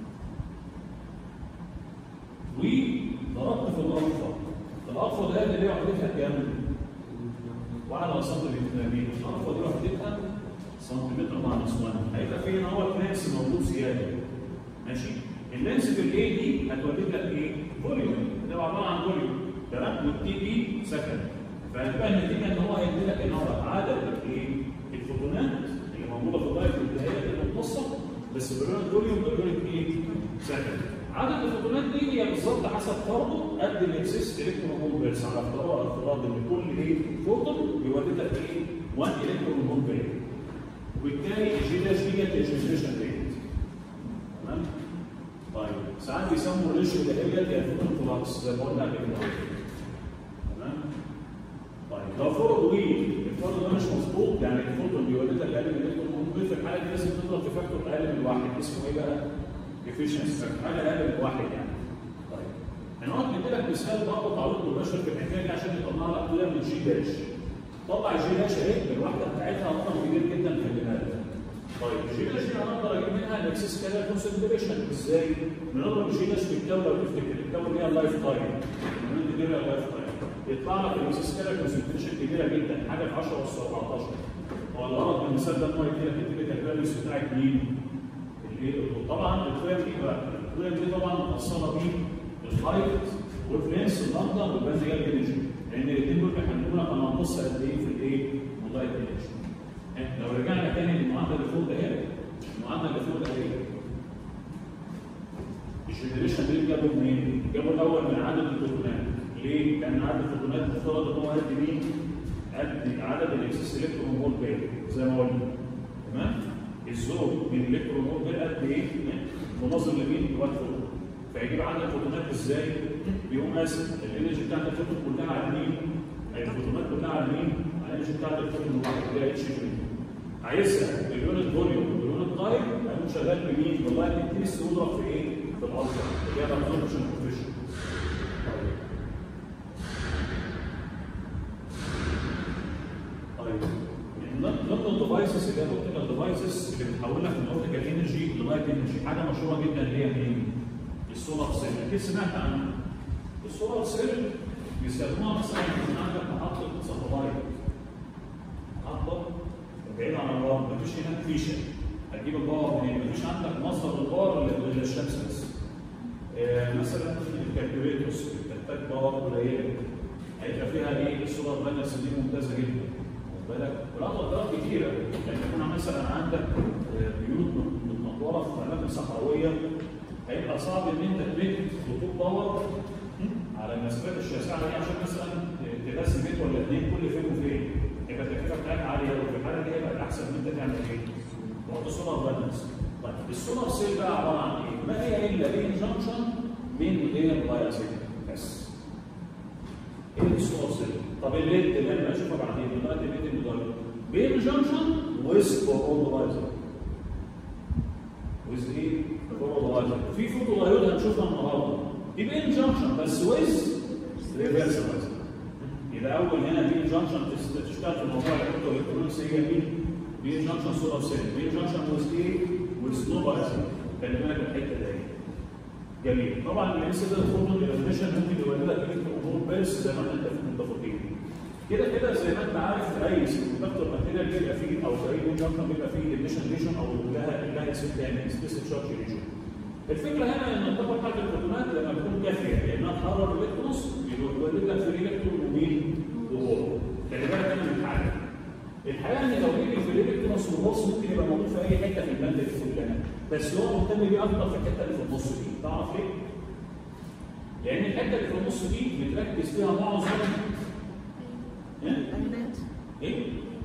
وضربت في الالفا الالفا ده اللي هي وحدتها كام؟ وعلى سنتيمتر مين؟ الالفا دي وحدتها سنتيمتر مع نصوان هيبقى في هنا هو لينس موجود زياده ماشي اللينس في الاي دي هتولد لك ايه؟ فوليوم ده عباره عن فوليوم تمام والتي بي سكند فهتبقى النتيجه ان هو هيدي لك ان هو عدد الايه؟ الفوتونات اللي موجوده في الدايره الانتهائيه المتوسط بس باليونت فوليوم باليونت ايه؟ سكند عدد الفوتونات دي هي بالظبط حسب فرضه قد الاكسس الكترون هول بيرس على افتراض افتراض ان كل ايه فوتون بيولد لك ايه 1 الكترون هول بيرس وبالتالي الجي داش دي الجنريشن ريت تمام طيب ساعات بيسموا الريشيو ده هي الفوتون فلكس زي ما قلنا قبل كده تمام طيب لو فرض وي الفرض ده مش مظبوط يعني الفوتون بيولد لك اقل من الكترون هول بيرس في الحاله دي لازم تضرب في فاكتور اقل من واحد اسمه ايه بقى؟ efficiency حاجه اقل من واحد يعني. طيب هنقعد ندي لك مثال برضه تعرض مباشر في الحكايه دي عشان يطلع لك كده من جي داش. طلع الجي داش اهي الواحده بتاعتها رقم كبير جدا في الجهاز. طيب الجي داش دي انا اقدر اجيب منها الاكسس كده كونسنتريشن ازاي؟ بنضرب الجي داش بالكاو لو تفتكر الكاو اللي هي اللايف تايم. بنقول دي اللايف تايم. يطلع لك الاكسس كده كونسنتريشن كبيره جدا حاجه في 10 اس 14. هو الغرض من المثال ده ان هو يدي لك التيبيكال فاليوز بتاعت مين؟ طبعا القيم دي بقى القيم دي طبعا متاثره بالهايت والفلينس اللامدا والبانديال انرجي لان الاثنين دول بيحددوا لك انا هنقص قد ايه في الايه؟ اللايت انرجي لو رجعنا تاني للمعادله اللي فوق ده اهي المعادله اللي فوق ده اهي الجنريشن دي جابوا منين؟ جابوا الاول من عدد الفوتونات ليه؟ لان عدد الفوتونات مفترض ان هو قد مين؟ قد عدد الاكسس الكترون هول بير زي ما قلنا تمام؟ الزوج من الكترون هول بير قد ايه؟ مناظر لمين؟ لوات فوتون فيجيب عدد الفوتونات ازاي؟ بيقوم قاسم الانرجي بتاعت الفوتون كلها على مين؟ الفوتونات كلها على مين؟ على الانرجي بتاعت الفوتون الواحد اللي هي اتش عايزها باليونت فوليوم باليونت تايم هيقوم شغال بمين؟ والله الانتنس يضرب في ايه؟ في الالفا اللي هي الابزوربشن كوفيشن طيب ضمن الديفايسز اللي هي الاوبتيكال ديفايسز اللي بتحول لك من اوبتيكال انرجي للايت انرجي حاجه مشهوره جدا اللي هي مين؟ السولار سيل اكيد سمعت عنها السولار سيل بيستخدموها مثلا يكون عندك محطه ساتلايت محطه بعيد عن الارض مفيش هناك فيشه هتجيب الباور منين؟ مفيش عندك مصدر الباور الا الشمس بس آه مثلا الكالكوليترز بتحتاج باور قليله هيبقى فيها ايه؟ السولار بانلز دي ممتازه جدا بالك ولا تقدرات كتيره يعني يكون مثلا عندك بيوت متنطوره في اماكن صحراويه هيبقى صعب ان انت تبني خطوط باور على المسافات الشاسعه دي عشان مثلا تقسم بيت ولا اثنين كل فين وفين يبقى التكلفه بتاعتك عاليه وفي الحاله دي هيبقى الاحسن ان انت تعمل ايه؟ تحط سولار بانلز طيب السولار سيل بقى عباره عن ايه؟ ما هي الا ايه جنكشن بين غير باياسيك بس ايه السولار سيل؟ طب الليد اللي انا اشوفها بعدين دلوقتي الليد المدرج بين جنكشن ويز فوتولايزر ويز ايه؟ فوتولايزر في فوتولايزر هنشوفها النهارده دي بين جنكشن بس ويز ريفرسلايزر يبقى اول هنا بين جنكشن تشتغل في الموضوع اللي الكترونكس هي مين؟ بين جنكشن سولار سيل بين جنكشن ويز ايه؟ ويز نوبلايزر خلي بالك من الحته دي جميل طبعا الانسيدنت فوتون ايميشن ممكن يولد لك الكترون بيرس زي ما انت متفقين كده كده زي ما انت عارف في اي سيميكوندكتور ماتيريال بيبقى فيه او في اي جنكشن بيبقى فيه ايميشن ريجن او لها لها اسم تاني سبيسيفيك شارج ريجن. الفكره هنا ان الطاقه بتاعت الفوتونات لما بتكون كافيه لانها تحرر الالكترونز بيولد لك فري الكترون ومين؟ وهول. خلي بالك انا من حاجه. الحقيقه ان توجيه الفري الكترونز والنص ممكن يبقى موجود في اي حته في البند اللي كلها بس هو مهتم بيه اكتر في الحته اللي في النص دي، تعرف ليه؟ لان الحته اللي في النص دي بتركز فيها معظم إيه؟ الأيونات ايه؟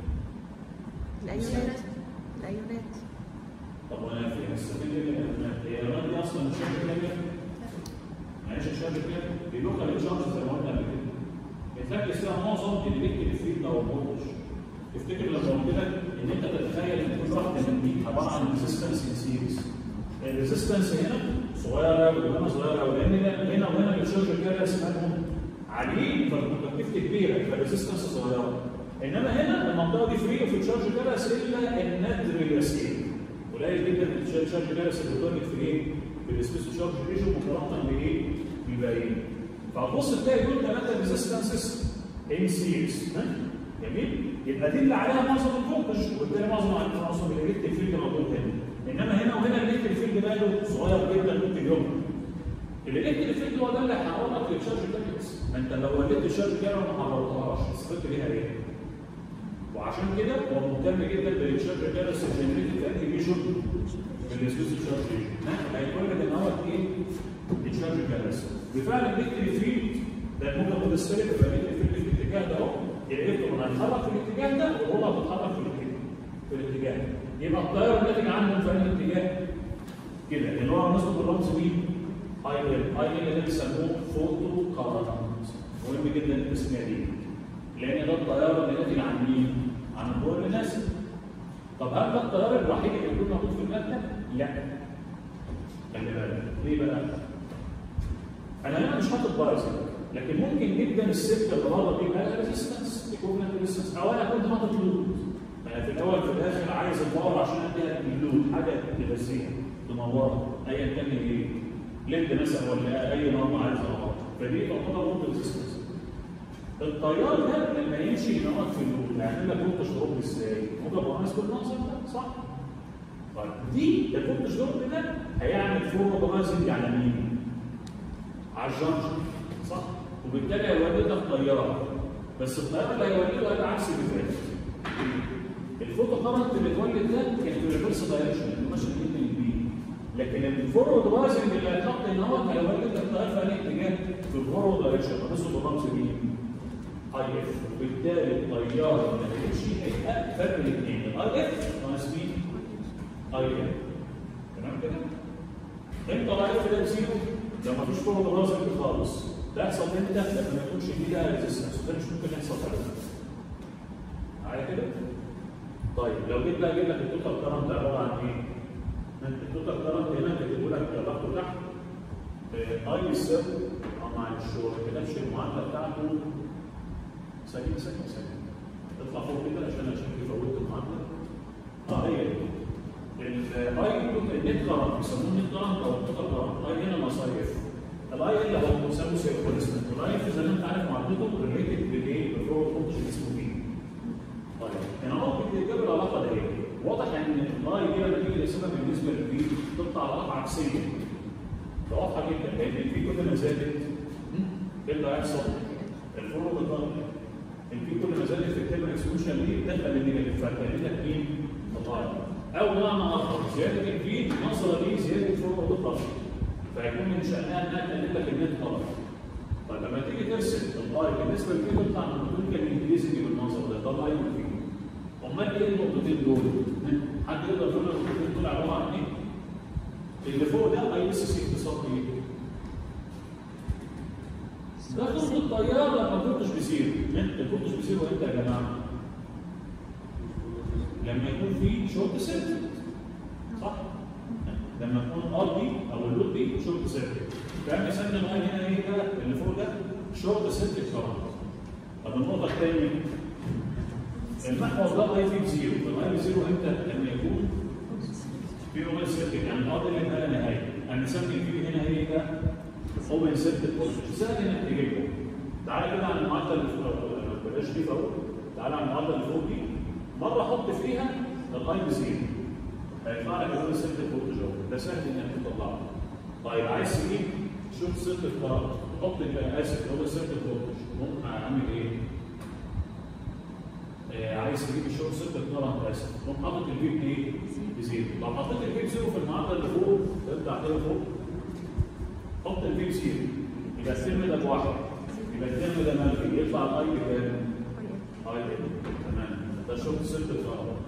الأيونات الأيونات طب وانا في هستفيد ايه من الأيونات؟ هي الأيونات دي اصلا مش شرط كامل معلش الشرط كامل دي لوكال تشارج زي ما قلنا قبل كده بتركز فيها معظم الالكتريك فيلد او الفولتج تفتكر لما قلت لك ان انت تتخيل ان كل واحده من دي عباره عن ريزيستنس ان سيريز الريزيستنس هنا صغيره وهنا صغيره ولان هنا وهنا الشارج كده اسمهم عاليين فالكونتاكتيفيتي كبيره فالريزيستنس صغيره انما هنا المنطقه دي فري في الشارج جالس الا النادر اليسير قليل جدا الشارج جالس اللي بتواجد في ايه؟ في السبيس شارج ريشيو مقارنه بايه؟ بالباقيين فهتبص تلاقي دول ثلاثه ريزيستنسز ان سيريز جميل؟ يبقى دي اللي عليها معظم الفولتج وبالتالي معظم معظم الالكتريك فيلد موجود هنا انما هنا وهنا الالكتريك فيلد ماله صغير جدا ممكن يوم الالكتريك فيلد هو ده اللي هيعرضك للشارج كابيتس ما انت لو ولدت الشارج كده ما حررتهاش استفدت بيها ايه؟ وعشان كده هو مهتم جدا بالشارج كابيتس الجنريتد انتيبيشن بالسبيس شارج هيتولد ان هو ايه؟ الشارج كابيتس بفعل الالكتريك فيلد ده الموجب بالنسبه لي بيبقى الالكتريك فيلد في الاتجاه ده اهو الالكترون هيتحرك في الاتجاه ده وهو هتتحرك في الاتجاه في الاتجاه ده يبقى التيار الناتج عنهم في انهي اتجاه؟ كده اللي هو بالنسبه للرمز مين؟ اي ال اي ال ده بيسموه فوتو كارنت مهم جدا التسميه دي لان ده التيار اللي ناتج عن مين؟ عن الضوء اللي نازل طب هل ده التيار الوحيد اللي بيكون موجود في الماده؟ لا خلي بالك ليه بقى؟ انا هنا مش حاطط بايزنج لكن ممكن جدا السلك اللي بره دي يبقى ريزيستنس يكون ريزيستنس او انا كنت حاطط لود انا في الاول في الاخر عايز الباور عشان اديها اللود حاجه تغذيها تنورها ايا كان هي ايه ليد مثلا ولا اي نوع عايز تنورها فدي تعتبر لود ريزيستنس التيار ده لما يمشي ينور في اللود هيعمل لك فولتج دروب ازاي؟ موجب وناقص بالمنظر ده صح؟ طيب دي الفولتج دروب ده هيعمل فوق بوازن على مين؟ على الجنجر صح؟ وبالتالي هيولد لك تيار بس التيار اللي هيولده هيبقى عكس اللي فات الفوتو كارنت اللي اتولد ده كان في ريفرس دايركشن اللي ماشي من البي لكن الفورورد بايزنج اللي هيتحط ان هو هيولد لك تيار في انهي اتجاه في الفورورد دايركشن فنسبه بالرمز مين؟ اي اف وبالتالي التيار اللي هيمشي هيبقى فرق الاثنين الاي اف ناقص مين؟ اي اف تمام كده؟ امتى الاي اف ده بزيرو؟ لو ما فيش فورورد بايزنج خالص ده يحصل امتى؟ لما ما يكونش فيه ده ريزيستنس وده مش ممكن يحصل ابدا معايا كده؟ طيب لو جيت بقى اجيب لك التوتال كرنت عباره عن ايه؟ التوتال كرنت هنا كاتبه لك علاقته تحت اي يساوي اه معلش هو ما كتبش المعادله بتاعته ثانيه ثانيه ثانيه اطلع فوق كده عشان اشوف فوت المعادله اه هي الاي النت كرنت بيسموه النت كرنت او التوتال كرنت اي هنا ناقص اي اف الاي اللي هو بيسموه سيركولسمنت الاي اف زي ما انت عارف معادلته ريليتد بالايه؟ بالفلو فولتج اللي اسمه بي طيب هنا ممكن تجيب العلاقه ده ايه؟ واضح ان الاي دي لما تيجي تقسمها بالنسبه للبي تطلع علاقه عكسيه ده واضحه جدا لان البي كل ما زادت ايه اللي هيحصل؟ الفلو بتضل البي كل ما زادت في الترم اكسكلوشن دي دخل النيجاتيف فكانت لك مين؟ الاي او معنى اخر زياده البي نظره دي زياده الفلو بتضل فيكون من شأنها انها تقلل لك النت غلط. طيب لما تيجي ترسم الاي بالنسبه للفي تطلع من النقطتين الانجليزي دي بالمنظر ده ده الاي والفي. امال ايه النقطتين دول؟ حد يقدر يقول النقطتين دول عباره عن ايه؟ اللي فوق ده اي اس سي اختصار ايه؟ ده خط التيار لما كنتش بيصير، الكنتش بيصير امتى يا جماعه؟ لما يكون في شورت سيركت صح؟ لما تكون ار دي او اللود دي شورت سيركت فاهم يسمى الماء هنا ايه ده اللي فوق ده شورت سيركت كرنت طب النقطه الثانيه المحور ده اي في بزيرو طب اي بزيرو امتى؟ لما يكون في اوبن سيركت يعني الار اللي ما لا نهايه هنسمي الفي هنا ايه ده اوبن سيركت فولتج سهل انك تجيبه تعالى كده على المعادله اللي في بلاش دي فوق تعالى على المعادله اللي فوق دي مره حط فيها الاي بزيرو هيطلع لك هو سلك الفولت جو ده سهل انك تطلعه طيب عايز تجيب شوف سلك الكهرباء حط اسف هو سلك الفولت ممكن اعمل ايه؟ آه عايز تجيب الشورت سيركت كرنت اسف تقوم حاطط الفي بايه؟ بزيرو لو حطيت الفي بزيرو في المعادله اللي فوق ترجع كده فوق حط الفي بزيرو يبقى الترم ده بواحد يبقى الترم ده منفي يطلع الاي بكام؟ اي تمام ده شورت سيركت كرنت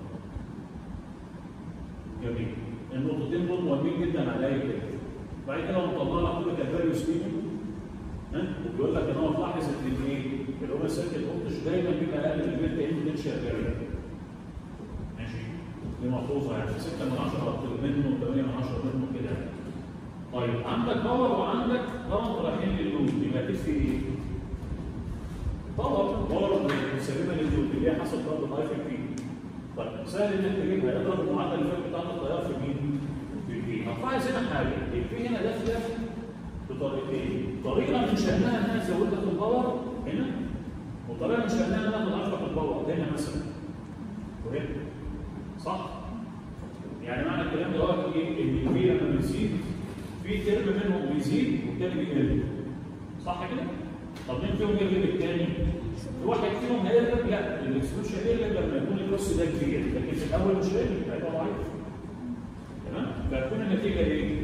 جميل النقطتين دول مهمين جدا عليا كده بعد كده مطلع لك كل كالفاريوس فيهم ها وبيقول لك ان هو تلاحظ ان الايه؟ الاوبن سيركت فولتج دايما بيبقى اقل من البيت ان بوتنشال فاريبل ماشي دي ملحوظه يعني 6 من 10 منه 8 من 10 منه كده يعني طيب عندك باور وعندك كرنت رايحين لللود يبقى تكفي ايه؟ باور باور مسببه لللود اللي هي حسب ضرب الاي في البي طيب سهل انك تجيبها اضرب المعادله اللي فاتت بتاعت التيار في مين؟ في البي هتلاحظ هنا حاجه البي هنا داخله بطريقتين طريقه من شانها انها تزود لك الباور هنا وطريقه من شانها انها تضعف لك الباور هنا مثلا وهنا صح؟ يعني معنى الكلام ده هو ايه؟ ان البي لما بيزيد في ترم منهم بيزيد والتاني بيقل صح كده؟ طب مين فيهم يغلب الثاني؟ واحد فيهم هيغلب لا الاكسكلوشن هيغلب لما يكون الكروس ده كبير لكن في الاول مش هيغلب هيبقى ضعيف تمام؟ فتكون النتيجه ايه؟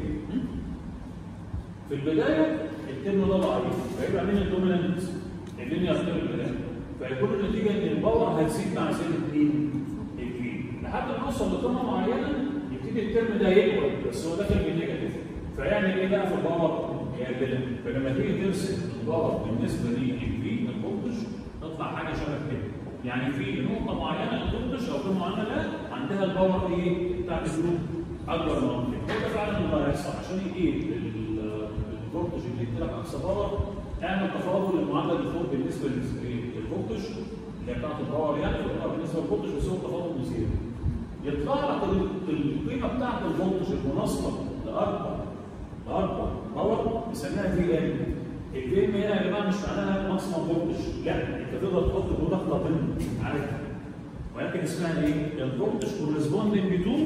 في البدايه الترم ده ضعيف فيبقى مين الدوميننت؟ اللينير ترم ده فيكون النتيجه ان الباور هتزيد مع زياده مين؟ الفي لحد ما نوصل لقيمه معينه يبتدي الترم ده يكبر بس هو داخل بالنيجاتيف فيعمل ايه بقى في الباور؟ يقلل فلما تيجي ترسم الباور بالنسبه للفي الفولتج تطلع حاجه شبه كده يعني في نقطه معينه الفولتج او قيمه معينه لا عندها الباور ايه؟ بتاعت الجروب اكبر من كده ده فعلا اللي هيحصل عشان يجيب الفولتج اللي يدي لك اقصى باور اعمل تفاضل المعادله اللي فوق بالنسبه للفولتج اللي هي بتاعت الباور يعني وتبقى بالنسبه للفولتج بس هو تفاضل بزيرو يطلع لك القيمه بتاعت الفولتج المناسبه لاكبر لاكبر باور نسميها في ام الفي ام هنا يا جماعه مش معناها ماكسيمم فولتج لا انت تقدر تحط مداخله ضمن عارف ولكن اسمها ايه؟ الفولتج كورسبوندنج تو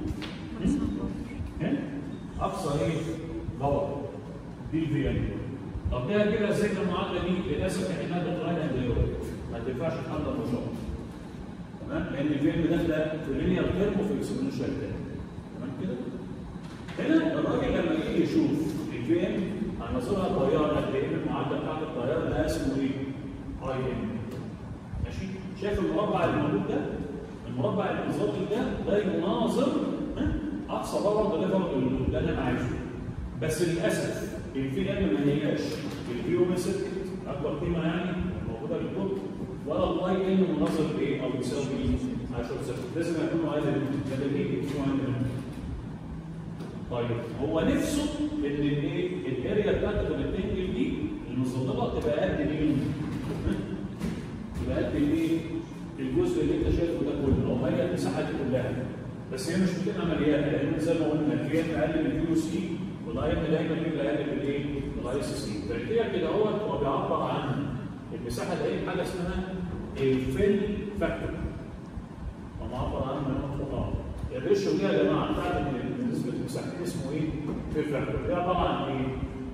اقصى ايه؟ باور دي الفي ام طب ده كده ازاي المعادله دي للاسف احنا بنقراها دلوقتي ما تنفعش تحضر مشروع تمام لان الفي ام داخله في لينير تيرم وفي اكسبوننشال تيرم تمام كده هنا الراجل لما يجي يشوف الفي ام هنظرها التيار هتلاقي المعادله بتاعت التيار ده اسمه ايه؟ اي ام ماشي شايف المربع الموجود ده المربع المنظر ده ده يناظر اقصى باور ديليفر للود ده اللي انا عايزه بس للاسف الفي ام ما هياش الفي او سيركت اكبر قيمه يعني موجوده للكود ولا الاي ام مناظر لايه او بيساوي ايه على شورت سيركت لازم يكونوا عايز بدليل يكونوا عايز طيب هو نفسه ان الايه الاريا بتاعت الريكتنجل دي المظلمه تبقى قد مين؟ تبقى قد الايه؟ الجزء اللي انت شايفه ده كله او هي المساحه دي كلها بس هي مش بتبقى مليانه لان زي ما قلنا الفي ام اقل من الفي او سي والاي ام دايما بيبقى اقل من الايه؟ الاي سي سي فالكتاب كده هو هو بيعبر عن المساحه دي حاجه اسمها الفيل فاكتور ومعبر عنه من الخطا الريشيو دي يا جماعه بتاعت بالنسبه للمساحه اسمه ايه؟ فيل فاكتور ده عباره عن ايه؟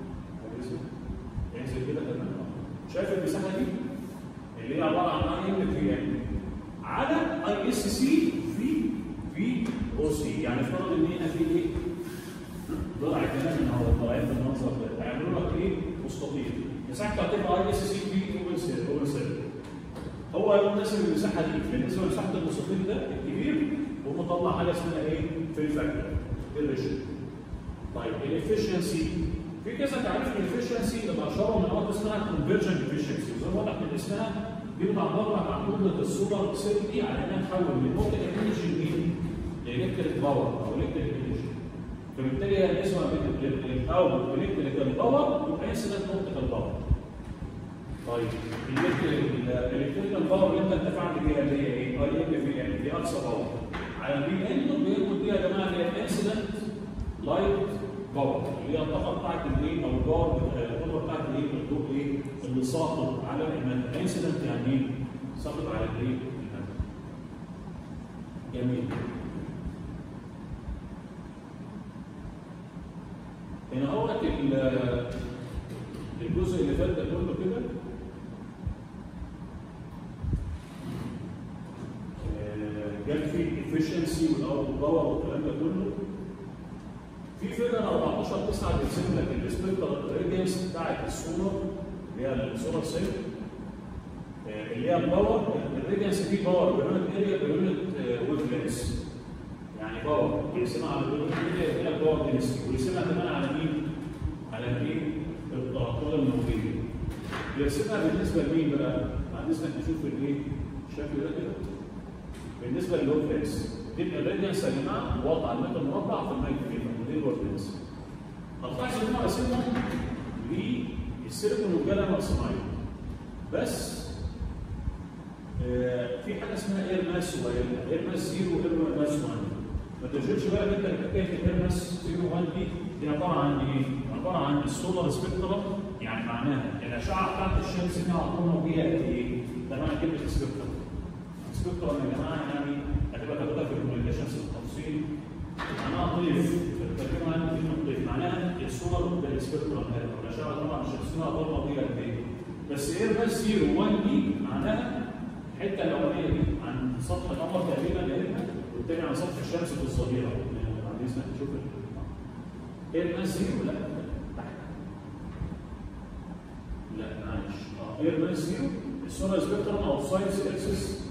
انزل كده كده شايف المساحه دي؟ اللي هي عباره عن اي ام في ام على اي اس سي في في او سي يعني افترض ان هنا في ايه؟ ضلع كده من هو طالعين بالمنظر ده هيعملوا لك ايه؟ مستطيل مساحته هتبقى اي اس سي في اوبن سيل اوبن سيل هو مناسب المساحه دي بالنسبه لمساحه المستطيل ده الكبير ومطلع حاجه اسمها ايه؟ في الفاكتور الريشيو طيب الافشنسي في كذا تعريف للافشنسي اللي اشاره من وقت اسمها كونفرجن افشنسي زي ما واضح من اسمها دي بتعبر لك عن قدره السوبر سيل دي على انها تحول من نقطه انرجي مين؟ لالكتريك باور او الكتريك انرجي فبالتالي هي النسبه بين الاوت والالكتريك باور يبقى هي سنه نقطه الباور طيب الالكتريكال باور اللي انت اتفقت بيها اللي هي ايه؟ اي ام في ام دي اقصى باور على البي ان بيربط دي يا جماعه اللي هي الانسيدنت لايت باور اللي هي الطاقه بتاعت الايه او الباور القدره بتاعت الايه الضوء ايه اللي ساقط على الانسيدنت يعني ايه؟ سقط على الايه؟ المادة. جميل هنا هو الجزء اللي فات ده كله كده آه، جاب فيه الافشنسي والاوت باور والكلام ده كله في فيجر 14 9 بيرسم لك السبيكتر ريديانس بتاعت السولار اللي هي السولار سيل آه، اللي هي الباور الريديانس دي باور بيونت اريا بيونت ويف لينس يعني باور بيقسمها على بيونت اريا يبقى لك باور دنسيتي ويقسمها كمان على مين؟ على الايه؟ الضغطات الموجوده بيقسمها بالنسبه لمين بقى؟ بالنسبه نشوف الايه؟ الشكل ده كده بالنسبه للويف لينس تبقى الريديانس يا جماعه واط على المتر مربع في المايكرومتر ودي الويف لينس هتلاحظ ان هم قاسمهم للسيليكون والجلم والصناعي بس آه، في حاجه اسمها اير ماس واير اير ماس زيرو واير ماس 1 ما تشغلش بالك انت حكايه الاير ماس زيرو 1 دي دي عباره عن ايه؟ عباره عن السولار سبيكترم يعني معناها الاشعه بتاعت الشمس فيها هتكون موجيه قد ايه؟ ده معنى كلمه سبيكترم سبيكترم يا جماعه يعني هتبقى تاخدها في الكوميونيكيشنز التفصيل معناها ضيف الترجمه عن كلمه ضيف معناها السولار ده السبيكترم ده الاشعه طبعا الشمسيه هتكون موجيه قد ايه؟ بس اير ماس زيرو 1 دي معناها الحته الاولانيه دي عن سطح القمر تقريبا لقيتها والتاني عن سطح الشمس في الظهيره بعد اذنك تشوف ايه الماس زيرو لا تحت لا معلش اه ايه الماس زيرو السولار سبيكترم او ساينس اكسس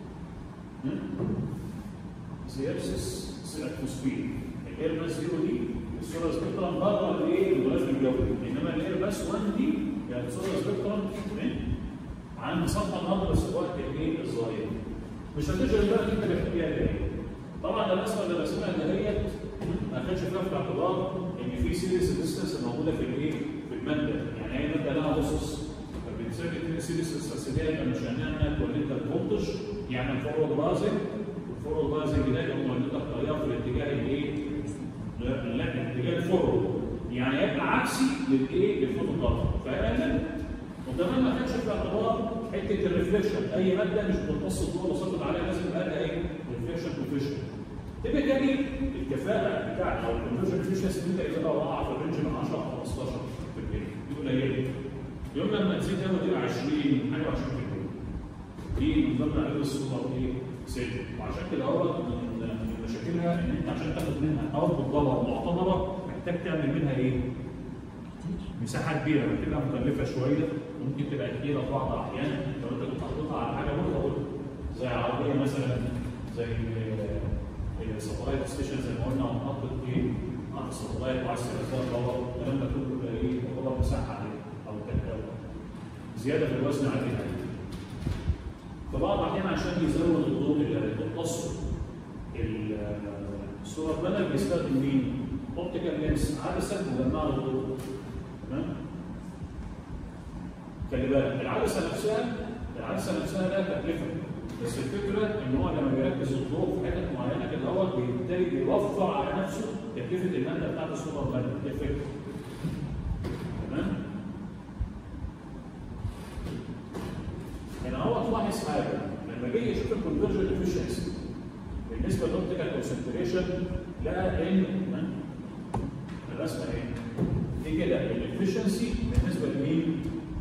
زي اكسس اتموسفير الاير ماس زيرو دي السولار سبيكترم بره الايه الغلاف الجوي انما الاير ماس 1 دي يعني السولار سبيكترم عن سطح الارض بس في وقت الايه الظاهره مش هتشغل بالك انت بالاختيار ايه طبعا الرسمه اللي رسمها دهيت ما خدش فيها في الاعتبار ان في سيريس ريزيستنس موجوده في الايه في الماده يعني هي ماده لها اسس فبنسمي اثنين سيريس ريزيستنس اللي هي مش هنعمل كوليتر فولتج يعني الفورورد بازنج والفورورد بازنج ده يبقى كوليتر طريقه في الاتجاه الايه لا لا الاتجاه الفورورد يعني يبقى عكسي للايه للفوتو طاقه فاهم وكمان ما كانش في اعتبار حته الريفليكشن اي ماده مش بتمتص الضوء وسقط عليها لازم يبقى لها ايه؟ ريفليكشن كوفيشن تبقى تاني الكفاءه بتاعت او الكونفرجن افشنسي اللي انت اذا واقعه في الرينج من 10 ل 15 في المية دي قليله يوم لما تزيد قوي تبقى 20 حاجه 20 دي من ضمن عدد السوبر ايه؟ سيل وعشان كده هو من من مشاكلها ان انت عشان تاخد منها اوت دولار معتبره محتاج تعمل منها ايه؟ مساحه كبيره بتبقى مكلفه شويه ممكن تبقى كتيره في بعض الاحيان لو انت كنت حاططها على حاجه مرة زي عربيه مثلا زي الساتلايت ستيشن زي ما قلنا ومحطه ايه؟ محطه ساتلايت وعايز تنزل باور الكلام ده كله بيبقى ايه؟ يعتبر مساحه عليه او كده زياده في الوزن عليها فبعض الاحيان عشان يزود الضوء اللي هيمتصه السولار بانل بيستخدم مين؟ اوبتيكال لينس عدسه مجمعه للضوء تمام؟ خلي بالك العدسه نفسها العدسه نفسها لها تكلفه بس الفكره ان هو لما بيركز الضوء في حتت معينه كده هو بالتالي بيوفر على نفسه تكلفه الماده بتاعت السوبر بانل دي الفكره تمام؟ هنا هو تلاحظ حاجه لما جه يشوف الكونفرجن افشنسي بالنسبه للاوبتيكال كونسنتريشن لقى ان الرسمه ايه؟ دي كده الافشنسي بالنسبه لمين؟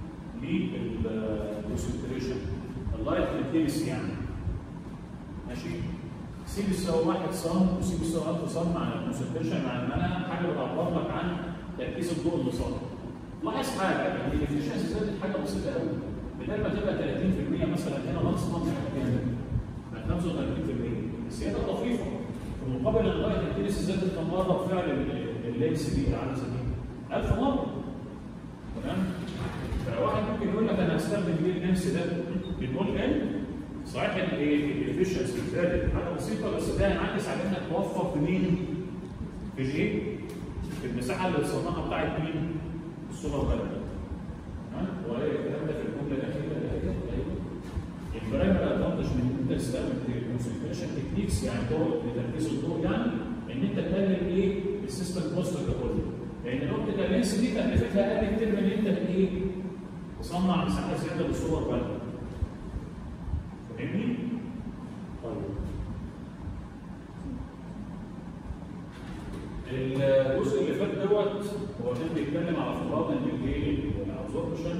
للكونسنتريشن اللايت انتنسي يعني ماشي سي بيساوي 1 سم وسي بيساوي 1000 سم مع الكونسنتريشن مع المنع حاجه بتعبر لك عن تركيز الضوء اللي صار لاحظ حاجه ان الافشنسي زادت حاجه بسيطه قوي بدل ما تبقى 30% مثلا هنا ناقص ناقص كام؟ 35% الزياده طفيفه في مقابل اللايت انتنسي زادت كم مره بفعل اللينس دي العدسه دي 1000 مره تمام؟ فواحد ممكن يقول لك انا هستخدم ليه اللينس ده؟ بنقول ان صحيح الافشنسي زادت حاجه بسيطه بس ده هينعكس على انك توفر في مين؟ في الايه؟ في المساحه اللي تصنعها بتاعت مين؟ السولار بانل. تمام؟ وهي الكلام ده في الجمله الاخيره اللي هي البرايمري ادفانتج من ان انت تستخدم الكونسنتريشن تكنيكس يعني طرق لتركيز الضوء يعني ان انت تقلل ايه؟ السيستم كوست ككل. لان الاوبتيكال لينس دي تكلفتها اقل كتير من ان انت ايه؟ تصنع مساحه زياده للسولار بانل. هو كان بيتكلم على افتراض ان الايه الابزوربشن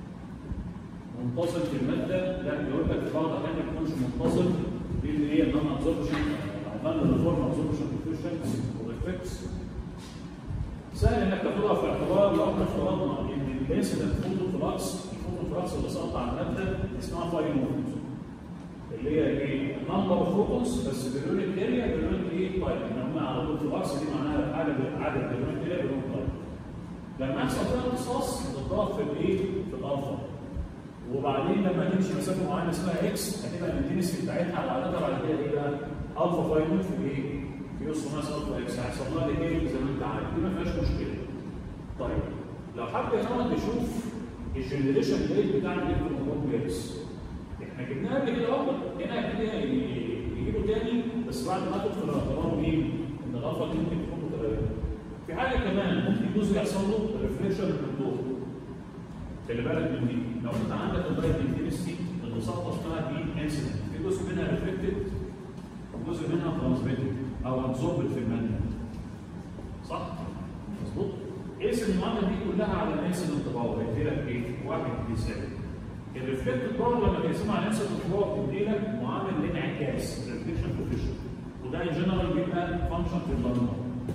منتصل في الماده لا يقول لك بعض الاحيان ما يكونش منتصل دي اللي هي نون ابزوربشن او نون ريفورم ابزوربشن كوفيشنتس والافكتس سهل انك تاخدها في اعتبار لو احنا افترضنا ان الانسيدنت فوتو فلاكس الفوتو فلاكس اللي سقط على الماده اسمها فاي موفمنت اللي هي ايه؟ نمبر اوف فوتونز بس باليونت اريا باليونت ايه؟ تايم ان هم على طول فلاكس دي معناها عدد عدد باليونت اريا باليونت تايم لما يحصل فيها امتصاص بتضاف في الايه؟ في الالفا وبعدين لما تمشي مسافه معينه اسمها اكس هتبقى الانتنسيتي بتاعتها وعددها بعد كده ايه بقى؟ الفا فاينل في الايه؟ في وسط ناس الفا اكس هيحصل لها ديكيلينج زي ما انت عارف دي ما فيهاش مشكله. طيب لو حد هنا يشوف الجنريشن ريت بتاع الالكتروموبيلز احنا جبناه قبل كده اهو هنا كده يجيبه تاني بس بعد ما تدخل الاعتبار مين؟ ان الالفا دي ممكن تكون متغيره. في حاجه كمان ممكن جزء يحصل له ريفليكشن من الضوء. خلي بالك من دي لو انت عندك اللايت انتنسيتي اللي سقطت فيها دي انسيدنت في جزء منها ريفلكتد وجزء منها ترانسميتد او ابزوربد في الماده صح؟ مظبوط؟ قيس المعادله دي كلها على الانسيدنت باور هيدي لك ايه؟ واحد بيساوي الريفلكتد باور لما تقسمها على الانسيدنت باور بتدي لك معامل الانعكاس ريفليكشن كوفيشن وده ان جنرال بيبقى فانكشن في اللمبه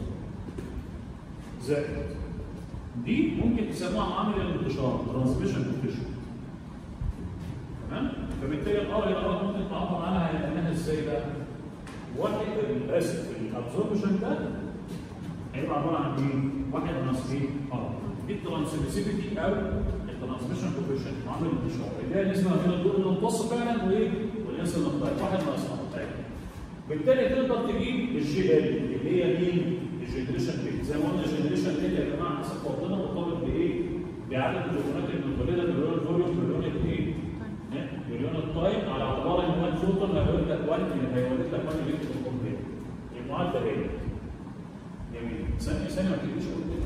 زائد دي ممكن تسموها معامل الانتشار ترانسميشن كوفيشن تمام فبالتالي الار الى ار ممكن تعبر عنها انها ازاي بقى؟ واحد اسف الابزوربشن ده هيبقى عباره عن ايه؟ واحد ناقص ايه؟ ار دي الترانسميسيفيتي او الترانسميشن كوفيشن معامل الانتشار اللي هي النسبه ما بين الضوء اللي امتص فعلا وايه؟ والانسان المختلف واحد ناقص ار بالتالي تقدر تجيب الجي ال اللي هي مين؟ الجنريشن ريت زي ما قلنا الجنريشن ريت يا جماعه حسب فرضنا مرتبط بايه؟ بعدد الفوتونات المنفرده مليون الفوليوم مليون الايه؟ مليون التايم على اعتبار ان هو الفوتون هيولد لك 1 هيولد لك 1 الكترون كومبليت المعادله هي جميل ثانيه ثانيه ما تجيش اقول كده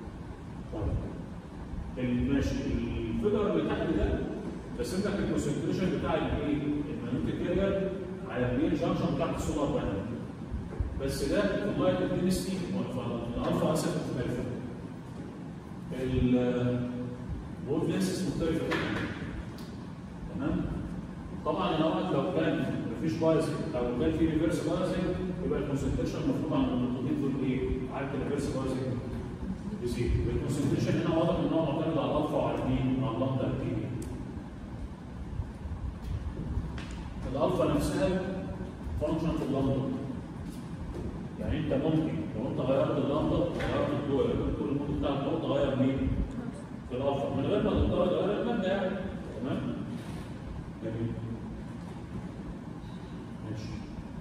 طيب ماشي الفيجر اللي تحت ده رسم لك الكونسنتريشن بتاع الايه؟ المانوتيك كارير على المين جانكشن بتاعت السولار بانل بس ده في اللايت انتنستي الالفا اسيد مختلفه الوولف لينسز مختلفه تمام طبعا انا لو كان مفيش بايزنج او كان في ريفرس بايزنج يبقى الكونسنتريشن المفروض عند النقطتين دول ايه؟ عارف الريفرس بايزنج بيزيد الكونسنتريشن هنا واضح ان هو معتمد على الالفا وعلى مين؟ على اللامدا كتير الالفا نفسها فانكشن في اللامدا يعني انت ممكن لو انت غيرت اللمبه غيرت الضوء كل المده بتاع الضوء تغير مين؟ في الالفا من غير ما تضطر تغير الماده يعني تمام؟ جميل ماشي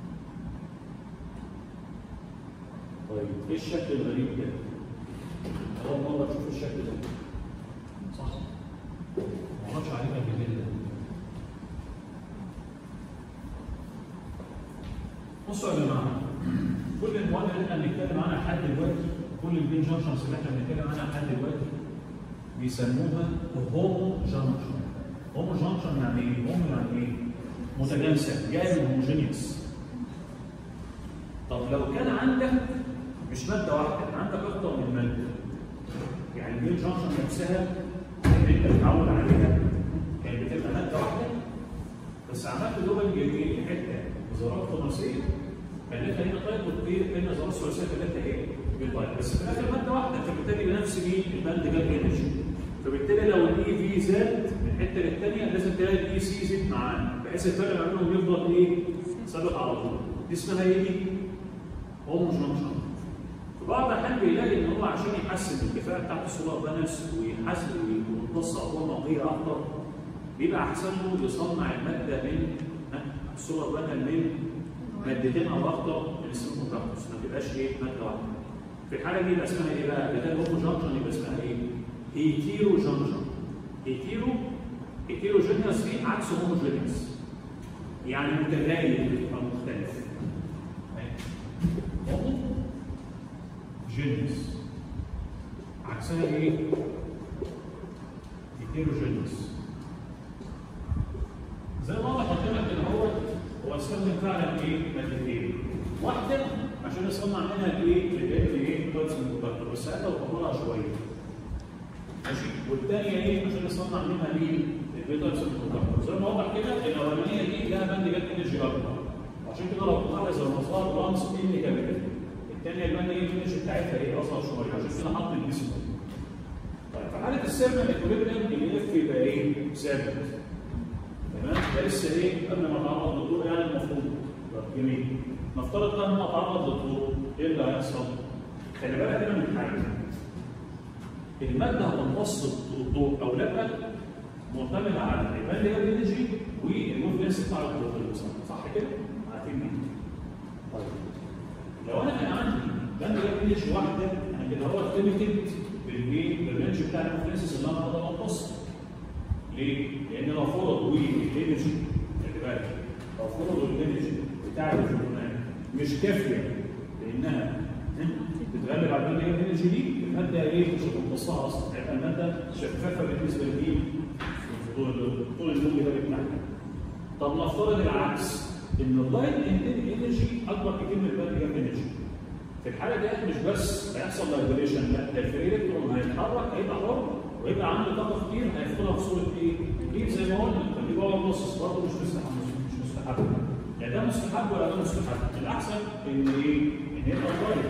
طيب ايه الشكل الغريب ده؟ اول مره اشوف الشكل ده صح؟ ما اعرفش عليه قبل كده بصوا يا جماعه كل المواد اللي احنا بنتكلم عنها لحد دلوقتي كل البين جانكشنز اللي احنا بنتكلم عنها لحد دلوقتي بيسموها هومو جانكشن هومو جانكشن يعني ايه؟ هومو يعني ايه؟ متجانسه جاي من هوموجينيوس طب لو كان عندك مش ماده واحده عندك اكتر من ماده يعني البين جانكشن نفسها اللي انت متعود عليها كانت بتبقى ماده واحده بس عملت دوبل جديد حته ذرات خماسيه خليتها هنا طيب وتطير هنا ذرات ثلاثيه خليتها ايه؟ بالطيب بس في الاخر ماده واحده فبالتالي بنفس مين؟ البند جاب انرجي فبالتالي لو الاي في زاد من حته للثانيه لازم تلاقي الاي سي زاد معاه بحيث الفرق ما بينهم يفضل ايه؟ ثابت على طول دي اسمها ايه دي؟ هومو جانكشن في بعض الاحيان بيلاقي ان هو عشان يحسن الكفاءه بتاعت السولار بانلز ويحسن ويمتص اضواء نقيه اكتر بيبقى احسن له يصنع الماده من السولار بانل من مادتين او اكتر من السيليكون كوندكتورز ما تبقاش ايه ماده واحده. في الحاله دي يبقى اسمها ايه بقى؟ بدل هومو جانكشن يبقى اسمها ايه؟ هيتيرو جانكشن. هيتيرو هيتيروجينيوس دي عكس هوموجينيوس. يعني متغير او مختلف. هومو جينيوس عكسها ايه؟ هيتيروجينيوس. زي ما انا حاطط لك ان هو هو استخدم فعلا ايه؟ مادتين. واحده عشان نصنع منها الايه؟ الايه؟ كويس كوندكتور بس ساعتها وفرها شويه. ماشي والثانيه ايه؟ عشان نصنع منها مين؟ البيتا كوندكتور زي ما واضح كده الاولانيه دي لها باند جت انرجي اكبر عشان كده لو تلاحظ المسار رانس ان كابيتال الثانيه الباند جت انرجي بتاعتها ايه؟ اصغر شويه عشان كده حط الجسم طيب في حاله السيرما الاكوليبريم الاف يبقى ايه؟ ثابت تمام ده لسه ايه قبل ما اتعرض للضوء يعني المفروض طب جميل نفترض بقى ان انا اتعرض للضوء ايه اللي هيحصل؟ خلي بالك هنا من حاجه الماده هتمتص الضوء او لا معتمده على الباند جاب انرجي والموفلنس بتاع الضوء صح كده؟ عارفين مين؟ طيب لو انا كان عندي باند جاب انرجي واحده انا كده هو ليميتد بالايه؟ بالرينج بتاع الموفلنسز اللي انا اقدر امتصه ليه؟ لان لو فرض والانرجي خلي بالك لو فرض الانرجي بتاعت الفوتونات مش كافيه لانها بتغلب على الماده الانرجي دي الماده ايه؟ مش هتمتصها اصلا هيبقى الماده شفافه بالنسبه لمين؟ طول طول النوم ده بتاعها طب نفترض العكس ان اللايت انرجي اكبر كتير من الماده انرجي في الحاله دي مش بس هيحصل لايبريشن لا ده الفري الكترون هيتحرك هيبقى حر ويبقى عنده طاقه كتير هياخدها في صوره ايه؟ ايه زي ما قلنا خليه باور لوسس برضه مش مستحب مش مستحب يعني ده مستحب ولا ده مستحب؟ الاحسن ان ايه؟ ان يبقى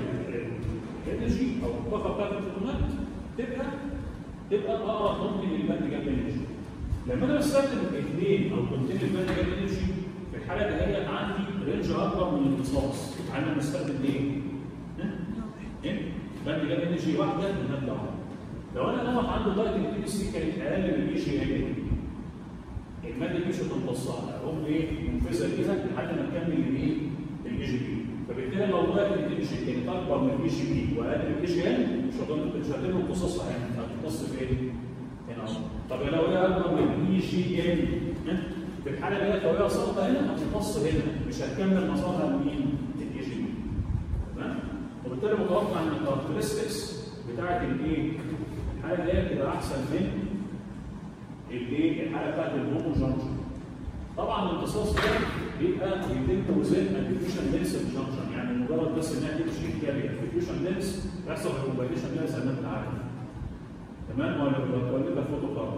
الانرجي او الطاقه بتاعت الفوتونات تبقى تبقى اقرب ممكن للباند جاب انرجي لما انا بستخدم اثنين او كونتين الباند جاب انرجي في الحاله دي هي عندي رينج اكبر من الامتصاص انا بستخدم ايه؟ ايه؟ باند جاب انرجي واحده من ماده واحده لو انا نمط عنده درجه البي سي كانت اقل من البي جي ال الماده دي مش هتمتصها هقوم ايه منفذه كده لحد ما تكمل الايه البي جي بي فبالتالي لو درجه البي جي كانت اكبر من البي جي بي واقل من البي جي ال مش هتقدر مش هتقدر تمتص صحيح هتمتص في ايه؟ هنا اهو طب لو هي اكبر من البي جي ال في الحاله ديت لو هي ساقطه هنا هتمتص هنا مش هتكمل مسارها لمين؟ البي جي بي تمام؟ وبالتالي متوقع ان الكاركترستكس بتاعت الايه؟ الحاله اللي هي بتبقى احسن من الايه الحاله بتاعت الهومو جانكشن طبعا الامتصاص ده بيبقى بيتم وزن الديفيوشن لينس جانكشن يعني مجرد بس انها تمشي كارير الديفيوشن لينس بيحصل في الكومباينيشن ده زي ما انت عارف تمام ولا بتولدها فوتو كارد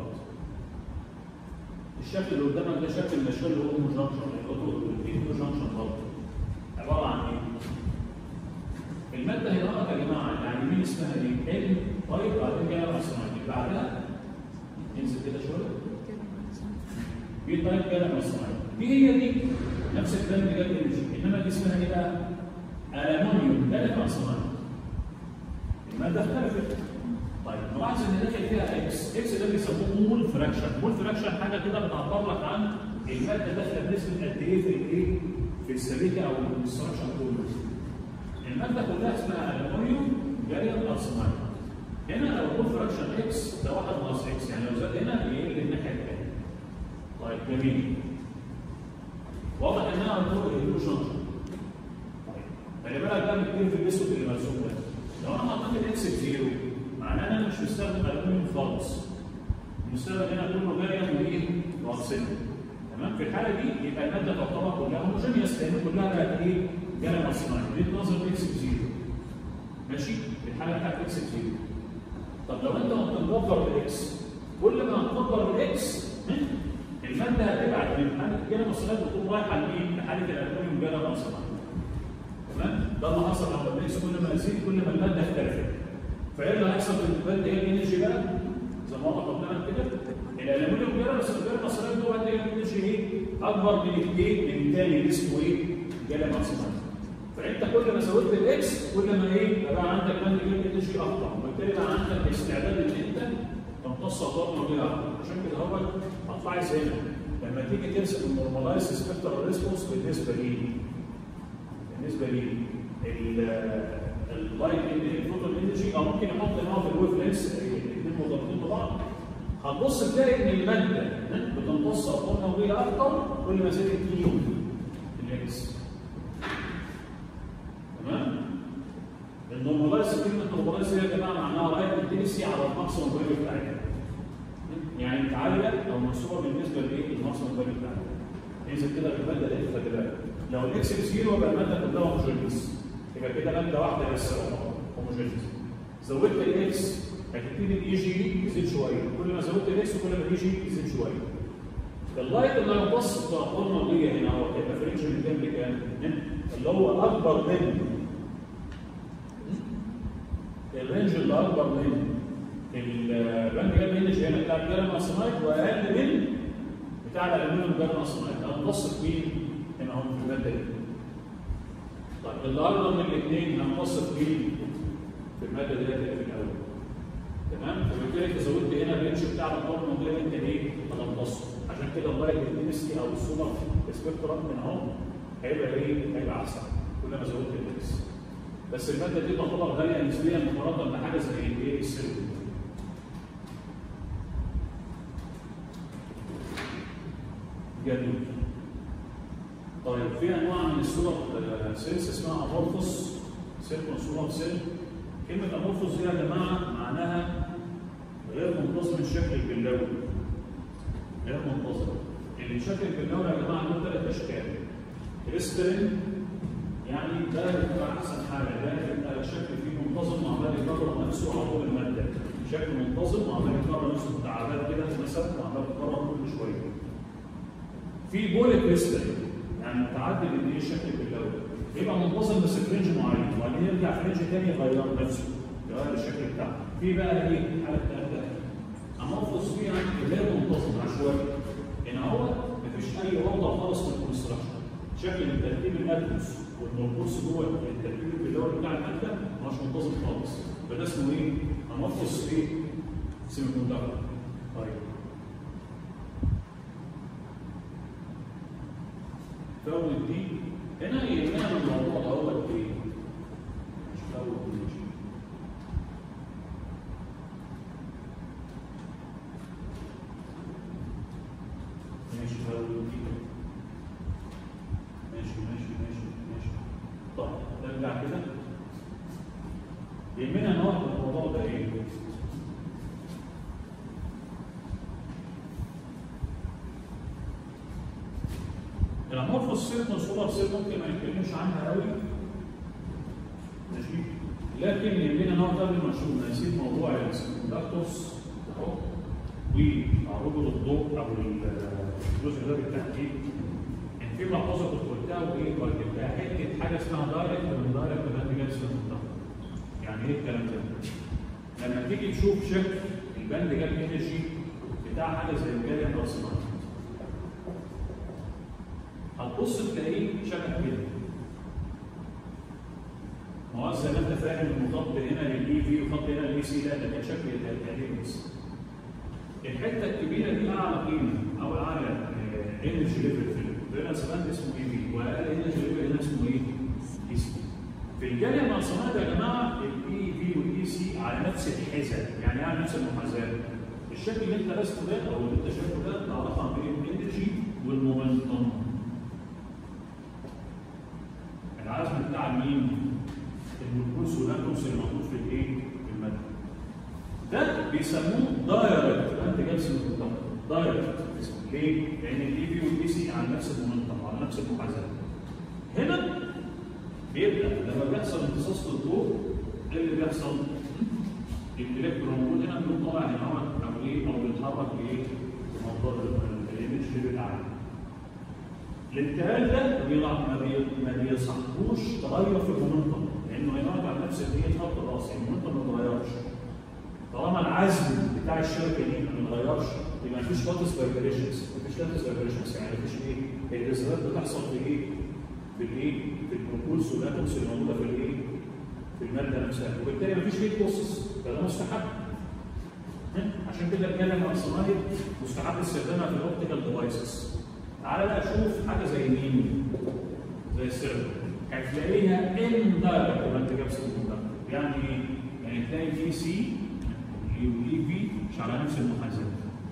الشكل اللي قدامك ده شكل من اشكال الهومو جانكشن الهومو جانكشن برضه عباره عن ايه؟ الماده هنا يا جماعه يعني مين اسمها ايه؟ ال طيب بعدين جايه مصنعيه بعدها ننزل كده شويه في طيب جايه مصنعيه دي هي دي نفس الكلام اللي جاب انرجي انما دي اسمها ايه بقى؟ المونيوم جايه مصنعيه الماده اختلفت طيب نلاحظ ان داخل فيها اكس اكس ده بيسموه مول فراكشن مول فراكشن حاجه كده بتعبر لك عن الماده داخله بنسبه قد ايه في الايه؟ في السبيكه او الاستراكشر كله الماده كلها اسمها الومنيوم جاريان ارسنايد هنا لو يكون فراكشن اكس ده 1 ناقص اكس يعني لو زاد هنا يقل الناحيه الثانيه طيب جميل واضح انها هتروح الهيدروجين طيب خلي بالك بقى من في الاسود اللي مرسوم ده لو انا حطيت الاكس بزيرو معناه ان انا مش مستخدم الومنيوم خالص المستخدم هنا كله جاريان وايه؟ واكسيد تمام في الحاله دي يبقى الماده تعتبر كلها هوموجينيوس لان كلها بقت ايه؟ جاله مصنعي دي نظر اكس بزيرو ماشي الحاله بتاعت اكس بزيرو طب لو انت بتكبر الاكس كل ما هتكبر الاكس الماده هتبعد من حاله الجاله مصنعيه بتكون رايحه لمين؟ لحاله الالومنيوم جاله مصنعيه تمام ده اللي حصل لما الاكس كل ما يزيد كل ما الماده اختلفت فايه اللي هيحصل في الماده هي الانرجي بقى زي ما واضح قدامك كده الالومنيوم جاله بس الجاله المصنعيه جوه قد ايه الانرجي ايه؟ اكبر من الايه؟ من الثاني اللي اسمه ايه؟ جاله مصنعيه فانت كل ما زودت الاكس كل ما ايه بقى عندك ماده جاب انرجي اكتر وبالتالي بقى عندك استعداد ان انت تمتص اضرار موجوده اكتر عشان كده هو هتلاحظ هنا لما تيجي ترسم النورمالايز سبيكترال ريسبونس بالنسبه لي بالنسبه لي اللايت الفوتون انرجي او ممكن نحط هنا في الويف لينس الاثنين مرتبطين ببعض هتبص تلاقي ان الماده بتمتص اضرار موجوده اكتر كل ما زادت كيلو الاكس تمام النورمالايز كلمه نورمالايز هي يا جماعه معناها رايت انتنسي على الماكسيمم فاليو بتاعتها يعني متعاليه او منصوبه بالنسبه لايه الماكسيمم فاليو بتاعتها انزل كده في الماده دي خلي بالك لو الاكس بزيرو يبقى الماده كلها هوموجينيوس يبقى كده ماده واحده بس هوموجينيتي زودت الاكس هتبتدي الاي جي يزيد شويه كل ما زودت الاكس كل ما الاي جي يزيد شويه اللايت اللي هيمتص بتاع الطاقه دي هنا هو هيبقى في رينج من كام لكام؟ اللي هو اكبر من الرينج اللي اكبر من الباند جاب انرجي هنا بتاع الجرام ارسنايد واقل من بتاع الالومنيوم جرام ارسنايد هنبص فين؟ هنا اهو في الماده دي. طيب اللي اكبر من الاثنين هنبص فين؟ في الماده دي في الاول. تمام؟ فبالتالي انت زودت هنا الرينج بتاع الطاقه ده انت ايه؟ هتنبصه. عشان كده اللايت الدينستي او السوبر سبيكترم من اهو هيبقى ايه؟ هيبقى احسن كل ما زودت الاكس. بس الماده دي تعتبر غاليه نسبيا مقارنه بحاجه زي الايه؟ السيلفر. جميل. طيب في انواع من السولار سيلز اسمها امورفوس سيلكون سولار سيل كلمه امورفوس دي يا جماعه معناها غير منتظم الشكل البلاوي غير منتظم اللي الشكل البلاوي يا جماعه له ثلاث اشكال كريستالين يعني ده بيبقى احسن حاجه ده بيبقى الشكل فيه منتظم وعمال يكرر نفسه على طول الماده شكل منتظم وعمال يكرر نفسه متعادات كده مثلا وعمال يكرر كل شويه في بول كريستال يعني متعدد ان ايه الشكل البلاوي يبقى منتظم بس في رينج معين وبعدين يرجع في رينج ثاني يغير نفسه يغير الشكل بتاعه في بقى ايه حاله ثالثه امورفوس فيها غير منتظم عشوائي هنا هو مفيش اي وضع خالص في الكونستراكشن شكل الترتيب الادمس والمنقوص جوه الترتيب البلاوي بتاع الماده مش منتظم خالص فده اسمه ايه؟ امورفوس ايه؟ سيمي كوندكتور طيب فاول دي هنا يهمنا الموضوع ده هو ايه؟ مش فاول دي مش ماشي فاول دي ماشي ماشي ماشي ماشي طيب نرجع كده يهمنا نوع الموضوع ده ايه؟ الامورفوس سيركون سولار سيل ممكن ما نتكلمش عنها قوي ماشي لكن يهمنا نوع قبل ما نشوف نسيب موضوع السيمكوندكتورز اهو وعروضه للضوء او الجزء ده بالتحديد كان في ملحوظه كنت قلتها وايه وجبتها حته حاجه اسمها دايركت من دايركت باند جاب سيمكوندكتور يعني ايه الكلام ده؟ لما تيجي تشوف شكل الباند جاب انرجي بتاع حاجه زي الجاليوم ارسنايد هتبص تلاقيه شبه كده ما هو زي ما انت فاهم المخط هنا للاي في وخط هنا للاي سي لا ده كان شكل الهيليكس الحته الكبيره دي اعلى قيمه او اعلى انرجي ليفل في الفيرنس باند اسمه اي في واقل انرجي ليفل هنا اسمه ايه؟ اي سي في الجاليوم ارسنايد يا جماعه الاي في والاي سي على نفس الحزه يعني على نفس المحاذاه الشكل اللي انت رسمه ده او اللي انت شايفه ده ده علاقه بين الانرجي والمومنتوم العزم بتاع مين؟ الجلوكوز واللاكتوز اللي موجود في الايه؟ في الماده. ده بيسموه دايركت انت جالس المنطقه دايركت ليه؟ لان الاي بي والاي سي على نفس المنطقه على نفس المحاذاه. هنا بيبدا لما بيحصل امتصاص للضوء ايه اللي بيحصل؟ الالكترون موجود هنا بيقوم طالع هنا او ايه؟ او بيتحرك لايه؟ موضوع الايمج ليفل اعلى. الانتقال ده ما بيصحبوش تغير في المومنتم لانه هينرجع لنفس الايه خط الراس يعني المومنتم ما اتغيرش طالما العزم بتاع الشبكه دي ما اتغيرش يبقى مفيش لاتس فايبريشنز مفيش لاتس فايبريشنز يعني مفيش ايه الريزونات بتحصل في ايه في الايه في البروبولس والاتومس اللي موجوده في الايه في الماده نفسها وبالتالي مفيش هيت بروسس فده مستحب عشان كده الكلام ارسنايد مستحب استخدامها في الاوبتيكال ديفايسز تعالى بقى شوف حاجه زي مين؟ زي السيرفر هتلاقيها ان دايركت ما انت جاب يعني ايه؟ يعني تلاقي في سي والاي في مش على نفس المحاذاه.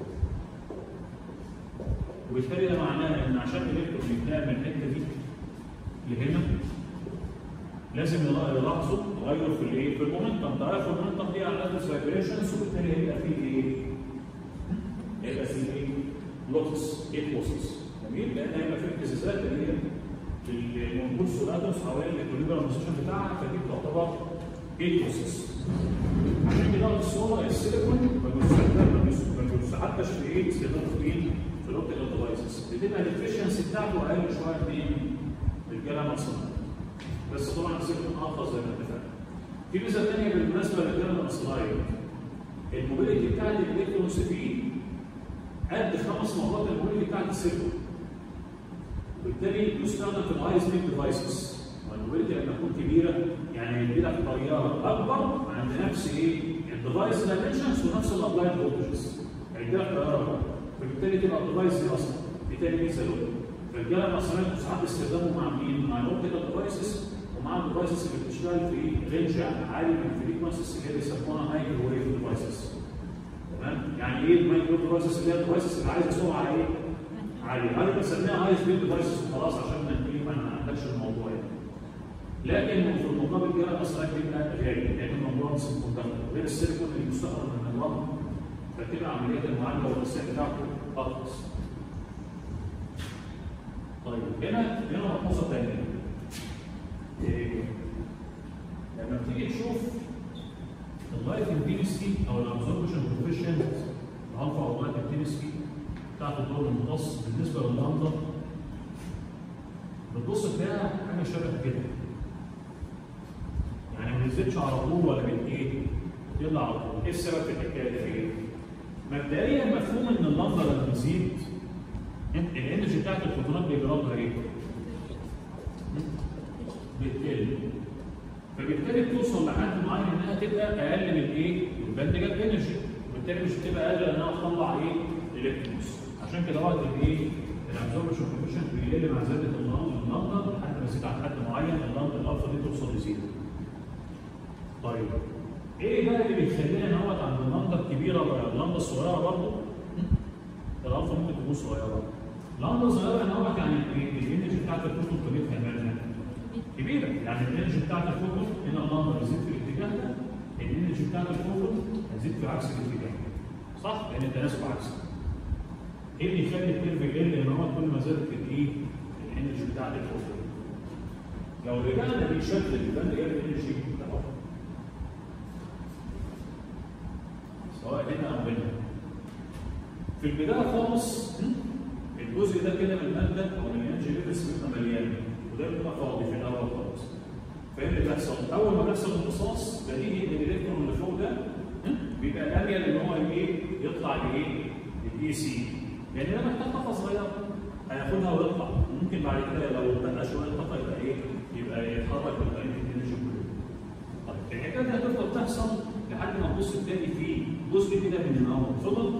وبالتالي ده معناه ان عشان الالكترون يتنقل من الحته دي لهنا لازم يلاحظوا تغير في الايه؟ في المومنتم، تغير في المومنتم دي على فايبريشنز وبالتالي هيبقى فيه ايه؟ هيبقى فيه ايه؟ لوتس ايه بوسس جميل لان هيبقى في اهتزازات اللي هي للمنبوذ سولاتوس حوالين الاكوليبرال بوزيشن بتاعها فدي بتعتبر جيت بروسيس عشان كده الصوره السيليكون ما بيستخدم ما بيستحبش في ايه استخدامه في ايه في الاوبتيكال ديفايسز بتبقى الافشنسي بتاعته اقل شويه من الجلامه الصناعي بس طبعا السيليكون افضل زي ما اتفقنا في ميزه ثانيه بالمناسبه للجلامه الصناعيه الموبيليتي بتاعت الالكترونز فيه قد خمس مرات الموبيليتي بتاعت السيليكون وبالتالي يستخدم في الاي اس بي ديفايسز والموبيليتي لما تكون كبيره يعني يدي لك طياره اكبر عند نفس ايه الديفايس دايمنشنز ونفس الابلايد فولتجز هيدي لك طياره اكبر فبالتالي تبقى الديفايس دي اصلا دي تاني ميزه له فالرجاله المصريه ساعات استخدامه مع مين؟ مع الاوبتيكال ديفايسز ومع الديفايسز اللي بتشتغل في رينج عالي من الفريكونسيز اللي هي بيسموها مايكروويف ديفايسز تمام؟ يعني ايه المايكرو ديفايسز اللي هي الديفايسز اللي عايزه سرعه ايه؟ عاليه هذه بنسميها اي اس بي ديفايسز وخلاص عشان ما ما نعقدش الموضوع يعني لكن في المقابل كده اصلا بيبقى غالي لان الموضوع سيمي كوندكتور غير السيليكون اللي مستخدم من الرمل فتبقى عمليه المعالجه والتصنيع بتاعته ارخص. طيب هنا هنا ملحوظه ثانيه. إيه؟ لما بتيجي تشوف اللايف انتنسي او الابزوربشن كوفيشنت الفا او اللايف انتنسي بتاعت الدور المختص بالنسبه لللندا بتبص تلاقيها حاجه شبه كده. يعني ما بتزيدش على طول ولا بت ايه؟ بتطلع على طول. ايه السبب في الحكايه دي؟ ايه؟ مبدئيا مفهوم ان اللمبه لما بتزيد الانرجي بتاعت الفوتونات بيجرى لها ايه؟ بتقل فبالتالي بتوصل لحد معين انها تبقى اقل من ايه؟ الباند جاب انرجي وبالتالي مش هتبقى قادره انها تطلع ايه؟ الكترونز عشان كده وقت الايه؟ الابزوربشن كوفيشنت بيقل مع زياده اللمبه لحد ما يزيد عن حد معين اللمبه الالفا دي توصل لزيرو. طيب ايه بقى اللي بيخلينا نقعد عند اللمبه الكبيره ولا اللمبه الصغيره برضه؟ الالفا ممكن تكون صغيره. لمبه صغيره نقعد يعني الانرجي بتاعت الفوتون قيمتها مالها؟ كبيره يعني الانرجي بتاعت الفوتون هنا اللمبه بتزيد في الاتجاه ده الانرجي بتاعت الفوتون هتزيد في عكس الاتجاه. صح؟ لان التناسب عكسي. ايه اللي يخلي الكيرف يقل ان هو كل ما زادت الايه؟ الانرجي بتاعت الفوتون. لو رجعنا بيشكل الباند جاب الانرجي ده سواء هنا او هنا. في البدايه خالص الجزء ده كده من الماده او من الانرجي ليفلز بيبقى مليان وده بيبقى فاضي في الاول خالص. فايه اللي بيحصل؟ اول ما بيحصل امتصاص بديهي ان الالكترون اللي فوق ده بيبقى اميل ان هو ايه؟ يطلع لايه؟ للاي سي. لان ده محتاج طاقه صغيره هياخدها ويطلع ممكن بعد كده لو بقى شويه طاقه يبقى ايه؟ يبقى يتحرك ويبقى الانرجي كله. طيب الحكايه دي هتفضل تحصل لحد ما تبص تلاقي فيه جزء كده من النوم فضل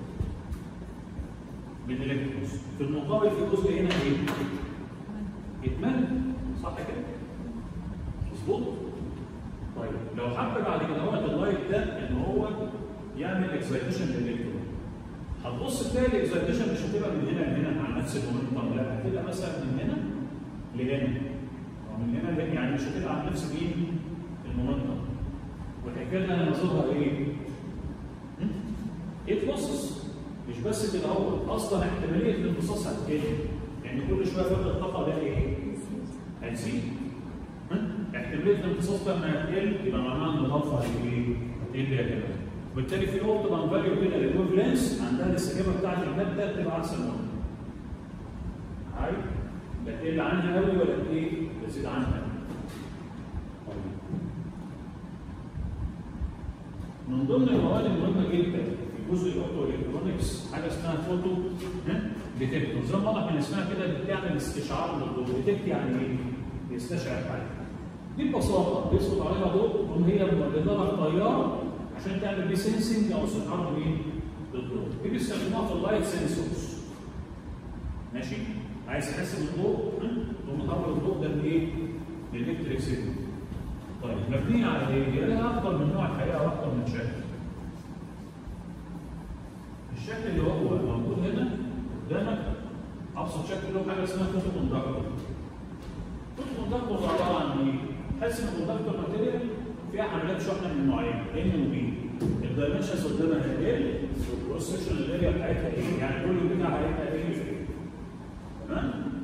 من الالكترونز في المقابل في جزء هنا ايه؟ اتمل صح كده؟ مظبوط؟ طيب لو حب بعد كده هو اللايت ده ان هو يعمل اكسايتيشن للالكترون هتبص تلاقي الاكسايتيشن مش هتبقى من هنا لهنا على نفس المومنتم لا هتبقى مثلا من هنا لهنا او من هنا لهنا يعني مش هتبقى على نفس مين؟ المومنتم والحكايه دي انا نظرها ايه؟ ايه تبصص مش بس كده هو اصلا احتماليه الامتصاص هتقل لان كل شويه فرق الطاقه ده ايه؟ هتزيد احتماليه الامتصاص لما هتقل يبقى معناها ان الالفا هتقل ايه؟ هتقل يا جماعه وبالتالي في اوبتيمال فاليو كده للويفلنس عندها الاستجابه بتاعت الماده تبقى احسن منها. عارف؟ لا تقل عنها قوي ولا ايه؟ تزيد عنها. من ضمن المواد المهمه جدا في جزء الاوتو الكترونكس حاجه اسمها فوتو ديتكتور زي ما واضح من اسمها كده بتعمل استشعار للضوء ديتكت يعني ايه؟ بيستشعر حاجه دي ببساطه بيسقط عليها ضوء تقوم هي مولده لك طياره عشان تعمل بيه سنسنج او استشعار لمين؟ للضوء دي بيستخدموها في اللايت سنسورز ماشي؟ عايز تحس بالضوء تقوم تحول الضوء ده لايه؟ للالكتريك سيجنال طيب مبنيه على ايه؟ هي لها اكثر من نوع الحقيقه واكثر من شكل. الشكل اللي هو موجود هنا قدامك ابسط شكل له حاجه اسمها فوتو كوندكتور. فوتو كوندكتور عباره عن ايه؟ تحس ان الكوندكتور ماتيريال فيها حملات شحنه من نوعين ان وبي. الدايمنشنز قدامها ال والكروس سكشن الاريا بتاعتها ايه؟ يعني كل بتاع هيبقى ايه في ايه؟ تمام؟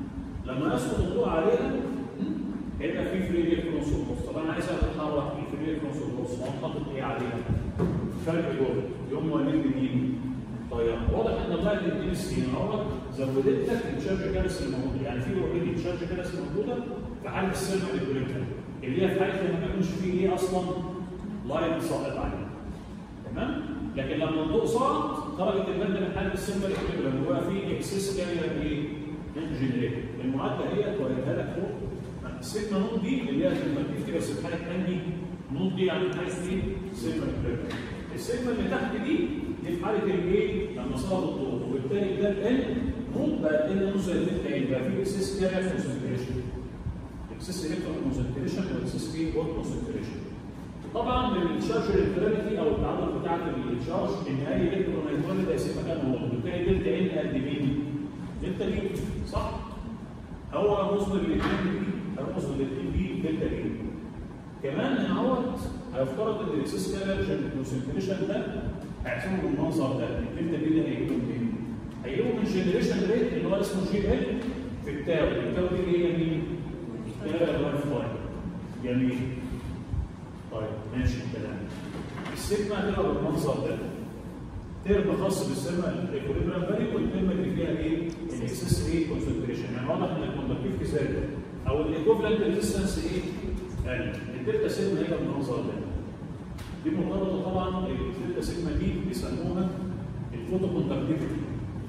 لما يسقط الضوء عليها هيبقى في فري الكترونز في النص طب انا عايزها تتحرك الفري الكترونز في النص وانا حاطط ايه عليها؟ فرق جهد يوم وليد مين؟ طيب واضح ان الله الدين السين اهوت زودت لك التشارج كارس الموجوده يعني في اوريدي تشارج كارس موجوده في حاله السيرفر البريكر اللي هي في حاله ان ما يكونش فيه ايه اصلا لاين ساقط عليه تمام لكن لما الضوء سقط خرجت الماده من حاله السيرفر البريكر اللي هو فيه اكسس كارير ايه؟ جنريت المعادله هي وريتها لك فوق السيجما نوت دي اللي هي المركز كده بس في حاله انهي نوت دي يعني عايز ايه؟ سيجما البريكر السيجما اللي تحت دي دي في حاله الايه؟ لما صار الضوء وبالتالي ده ال نوت بقى ال نص الدلتا ايه؟ بقى في اكسس كارير كونسنتريشن اكسس الكترون كونسنتريشن واكسس في وورك كونسنتريشن طبعا الشارج الالكترونيكي او التعرض بتاعت الشارج ان اي الكترون هيتولد هيسيب مكانه هو وبالتالي دلتا ان قد مين؟ دلتا بي صح؟ هو مصدر الاثنين بي هرمز الاثنين بي دلتا بي كمان ان هو هيفترض ان الاكسس كارير كونسنتريشن ده هيحسبه بالمنظر ده الدلتا بي ده هيجيبه منين؟ هيجيبه من جنريشن ريت اللي هو اسمه جي ال في التاو التاو دي اللي هي مين؟ التاو لايف تايم جميل طيب ماشي الكلام السيجما هتبقى بالمنظر ده ترم خاص بالسيجما الايكوليبريم فاليو والترم اللي فيها ايه؟ الاكسس ايه كونسنتريشن يعني واضح ان الكوندكتيفيتي زادت او الايكوفلنت ريزيستنس ايه؟ قل الدلتا سيجما هي بالمنظر ده دي مرتبطه طبعا الدلتا سيجما دي بيسموها الفوتو كوندكتيفيتي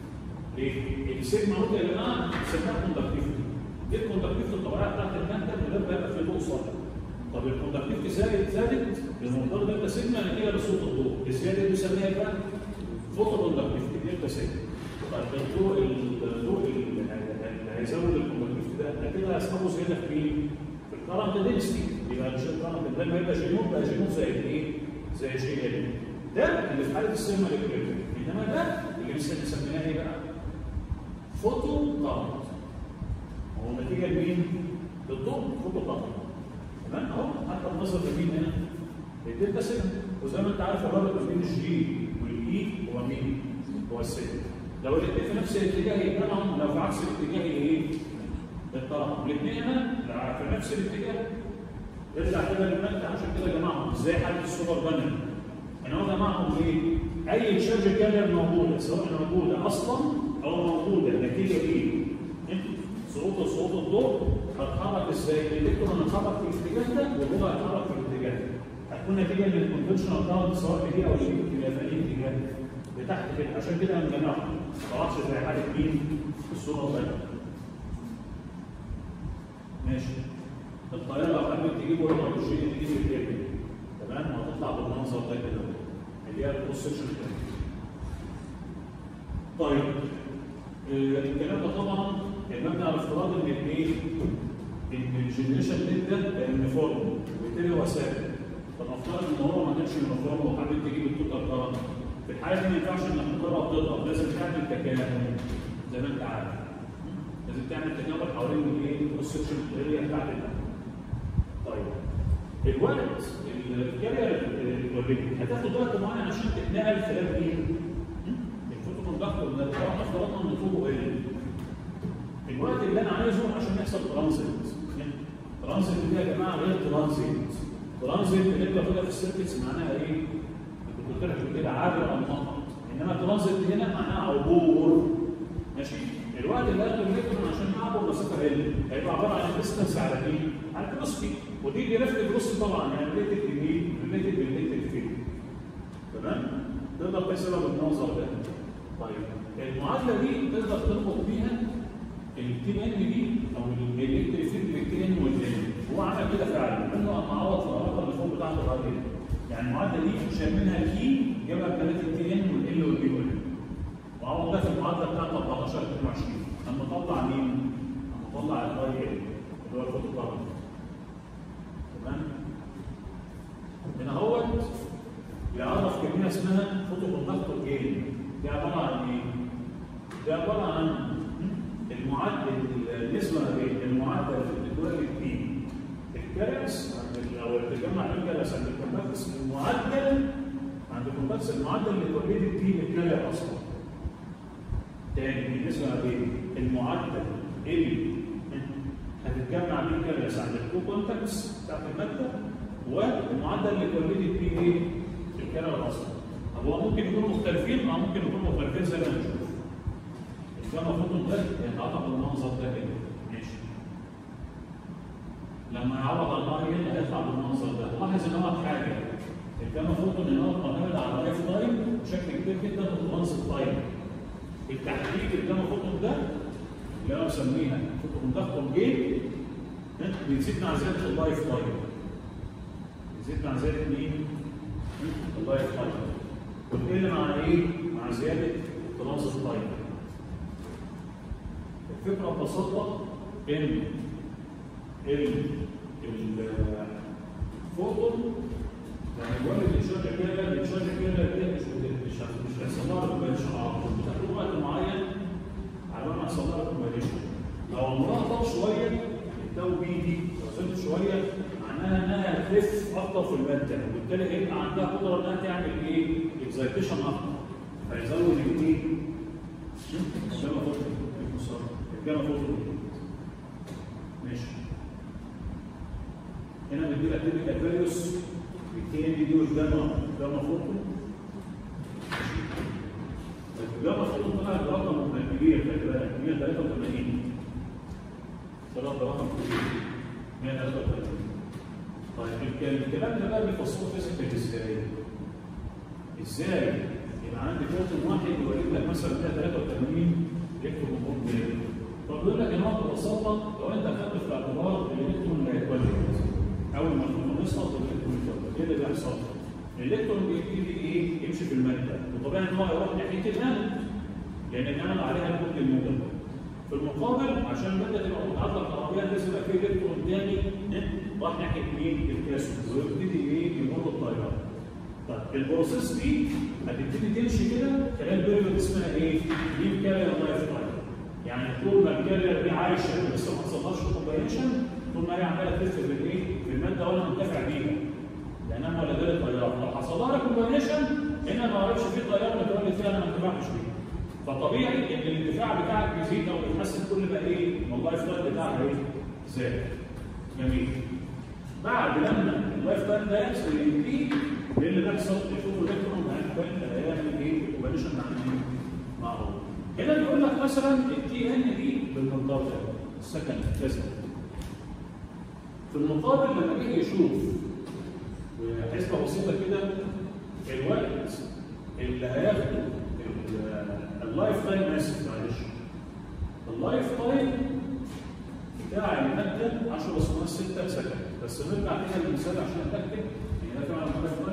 ليه؟ السيجما نوت يا جماعه بنسميها كوندكتيفيتي دي الكوندكتيفيتي الطبيعيه بتاعت المكتب وده بيبقى فيه ضوء ساطع طب الكوندكتيفيتي زادت زادت بمقدار دلتا سيجما نتيجه لصوت الضوء الزياده دي بنسميها ايه بقى؟ فوتو كوندكتيفيتي دلتا سيجما طيب الضوء الضوء اللي هيزود الكوندكتيفيتي ده كده هيسببه زياده في مين؟ في الكرنت دنسيتي يبقى مش الكرنت ده لما يبقى جينوت بقى جينوت زي ايه؟ زي جي ال ده اللي في حاله السيجما الكتريك انما ده اللي بنسميها ايه بقى؟ فوتو كرنت هو نتيجه لمين؟ للضوء فوتو كرنت تمام اهو حتى النظر لمين هنا؟ الدلتا سيجما وزي ما انت عارف الرابط ما بين الجي والاي هو مين؟ هو السيجما لو الاثنين في نفس الاتجاه يجمعهم لو في عكس الاتجاه ايه؟ الطرف الاثنين هنا في نفس الاتجاه ارجع كده للمادة عشان كده جمعهم زي حاله السوبر بانل ان هو جمعهم ليه؟ اي تشارج كارير موجوده سواء موجوده اصلا او موجوده نتيجه ايه؟ صعود صعود الضوء هتتحرك ازاي؟ الالكترون هيتحرك في الاتجاه ده والضوء هيتحرك في الاتجاه ده هتكون نتيجه من الكونفشنال كارنت سواء دي او دي تبقى في اي اتجاه لتحت كده عشان كده انا جمعهم ما طلعش زي حاله مين؟ الصوره الثانيه ماشي الطياره لو حبيت تجيب ورقه الجين تجيب الكابل تمام وهتطلع بالمنظر ده كده اللي هي الكروس سكشن طيب آه الكلام ده طبعا مبني على افتراض ان الايه؟ ان الجنريشن ريت ده يونيفورم وبالتالي هو ثابت فنفترض ان هو ما كانش يونيفورم وحبيت تجيب التوتال كارنت في الحاله دي ما ينفعش انك تضرب تضرب لازم تعمل تكامل زي ما انت عارف لازم تعمل تكامل حوالين الايه؟ الكروس سكشن اريا بتاعت المكان طيب الوقت الكارير اوريدي هتاخد وقت معين عشان تتنقل خلال ايه؟ الفوتو كوندكتور ده طبعا افترضنا ان طوله قليل الوقت اللي انا عايزه عشان يحصل ترانزيت ترانزيت دي يا جماعه غير ترانزيت ترانزيت اللي انت واخدها في السيركتس معناها ايه؟ كنت قلت لك كده عابر او منقط انما ترانزيت هنا معناها عبور ماشي الوقت اللي هياخده الالكترون عشان يعبر مسافه ال هيبقى عباره عن ديستنس على مين؟ على الكروسفي ودي دي ريفت كروسفي طبعا يعني ريليتد لمين؟ ريليتد بالريليتد فيلد تمام؟ تقدر تحسبها بالمنظر ده طيب المعادله دي تقدر تربط بيها التي ان دي او الالكتريك فيلد بالتي ان والان هو عمل كده فعلا منه اما عوض في العلاقه اللي فوق بتاعته بعد يعني المعادله دي شايل منها كي جابها بثلاثه التي ان والال والبي والان وعوض ده في المعادله بتاعت 14 22 اما طلع مين؟ اما طلع الاي ال اللي هو الفوتو كارنت تمام؟ هنا هو بيعرف كميه اسمها فوتو كوندكتور جين دي عباره عن ايه؟ دي عباره عن المعدل النسبه ما بين المعدل اللي بتولد فيه الكالكس او التجمع الكالكس عند الكوندكتس المعدل عند الكوندكتس المعدل اللي اتولدت فيه الكالة اصلا تاني النسبه ما بين المعدل اللي هتتجمع بيه كاريرز عند التو كونتاكتس بتاعت الماده والمعدل اللي اتولدت بيه ايه؟ الكارير الاصلي. طب هو ممكن يكونوا مختلفين؟ اه ممكن يكونوا مختلفين زي ما هنشوف. الجاما فوتون ده هيتعاطى بالمنظر ده كده ماشي. لما يعوض على الار هنا هيطلع بالمنظر ده، لاحظ ان هو حاجه الجاما فوتون ان هو معتمد على اللايف تايم بشكل كبير جدا والترانزيت تايم. التحديد الجاما فوتون ده اللي انا مسميها فوتون ضغط جيم بيزيد مع زياده اللايف تايم. بيزيد مع زياده مين؟ اللايف تايم. وتقل مع ايه؟ مع زياده الترانزيت تايم. الفكره ببساطه ان الفوتون يعني الولد الشارج كده الشارج كده مش مش مش هيحصل لها ريكومبيشن بتاخد وقت معين على ما يحصل لها ريكومبيشن لو عمرها طال شويه التو بي دي لو زادت شويه معناها انها تلف اكتر في الماده وبالتالي هيبقى عندها قدره انها تعمل ايه؟ اكزايتيشن اكتر فيزود الايه؟ الجاما فوتون الجاما فوتون ماشي هنا بيدي لك تيبيكال فاليوس الكي ام دي والجاما جاما فوتون الجاما فوتون طلع برقم كبير خلي بالك 183 طلع برقم كبير 183 طيب الكلام ده بقى بيفسره فيزيكال ازاي؟ ازاي يبقى عندي فوتون واحد يوريك لك مثلا 183 الكترون فولت طب بيقول لك ان هو ببساطه لو انت خدت في الاعتبار الالكترون اللي هيتولد اول ما الفوتون يسقط الالكترون يتولد ايه اللي بيحصل؟ الالكترون بيبتدي ايه؟ يمشي في الماده وطبيعي ان هو يروح ناحيه الانود لان الانود عليها الكود الموجب في المقابل عشان الماده تبقى متعلقه كهربائيا لازم يبقى في الكترون تاني راح ناحيه مين؟ الكاسود ويبتدي ايه؟ يمر التيار طيب البروسيس دي هتبتدي تمشي كده خلال بيريود اسمها ايه؟ دي كارير لايف تايم يعني طول ما الكارير دي عايشه لسه ما حصلهاش كومباينيشن طول ما هي عماله تلف في الايه؟ في الماده وانا منتفع بيها لانها ولا ده التيار لو حصل لها كومباينيشن هنا ما اعرفش في تيار متولد فيها انا ما انتفعتش بيه فطبيعي ان الاندفاع بتاعك بيزيد او بيتحسن كل ما ايه؟ ما اللايف تايم بتاعك ايه؟ زاد جميل بعد لما اللايف تايم ده يحصل ينتهي ايه اللي بيحصل؟ يشوفوا الالكترون هيعمل ايه؟ كومبانيشن مع مين؟ مع هو. هنا بيقول لك مثلا التي ان دي بالمنظار ده السكند كذا. في المقابل لما يجي يشوف حسبه بسيطه كده الوقت اللي هياخده اللايف تايم اسف معلش اللايف تايم بتاع الماده 10 بصمات 6 سكند بس نرجع تاني للمثال عشان اتاكد ان ده فعلا اللايف تايم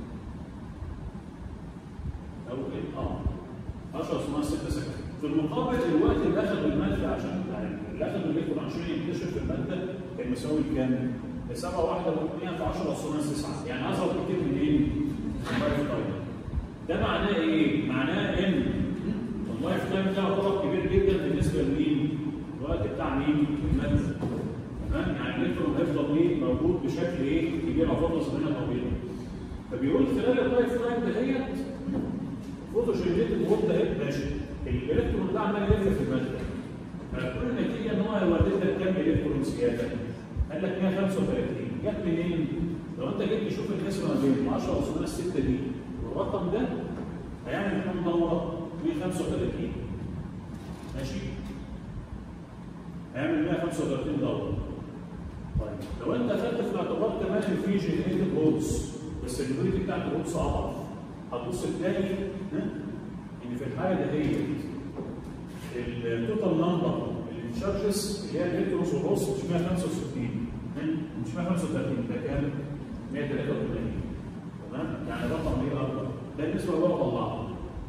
او ايه اه 10 بصمات 6 سكند في المقابل الوقت اللي اخذ الماده عشان اللي اخذ الالكترون عشان يكتشف الماده كان مساوي كام؟ 7 واحدة و8 في 10 بصمات 9 يعني اصغر كتير من ايه؟ اللايف تايم ده معناه ايه؟ معناه ان اللايف تايم ده هو كبير جدا بالنسبه لمين؟ الوقت بتاع مين؟ الماده. تمام؟ يعني الالكترون هيفضل ايه؟ موجود بشكل ايه؟ كبير او فتره زمنيه طويله. فبيقول خلال اللايف تايم دهيت فوتوجينيتد وورد ده ماشي. الالكترون ده عمال يلف في الماده. فكل النتيجه ان هو هيولد لك كام الكترون زياده؟ قال لك 135 جت منين؟ لو انت جيت تشوف النسبه ما بين 10 وصلنا 6 دي والرقم ده هيعمل كام دوره؟ 135 ماشي هيعمل 135 دوره طيب لو انت خدت في الاعتبار كمان ان في جنريتد هولز بس الجنريتد بتاعت الهولز اضعف هتبص تلاقي ان في الحاله دهيت التوتال نمبر التشارجز اللي هي الالكترونز والهولز مش 165 مش 135 ده كام؟ 183 تمام؟ يعني رقم ايه اكبر؟ ده النسبه اللي هو طلعها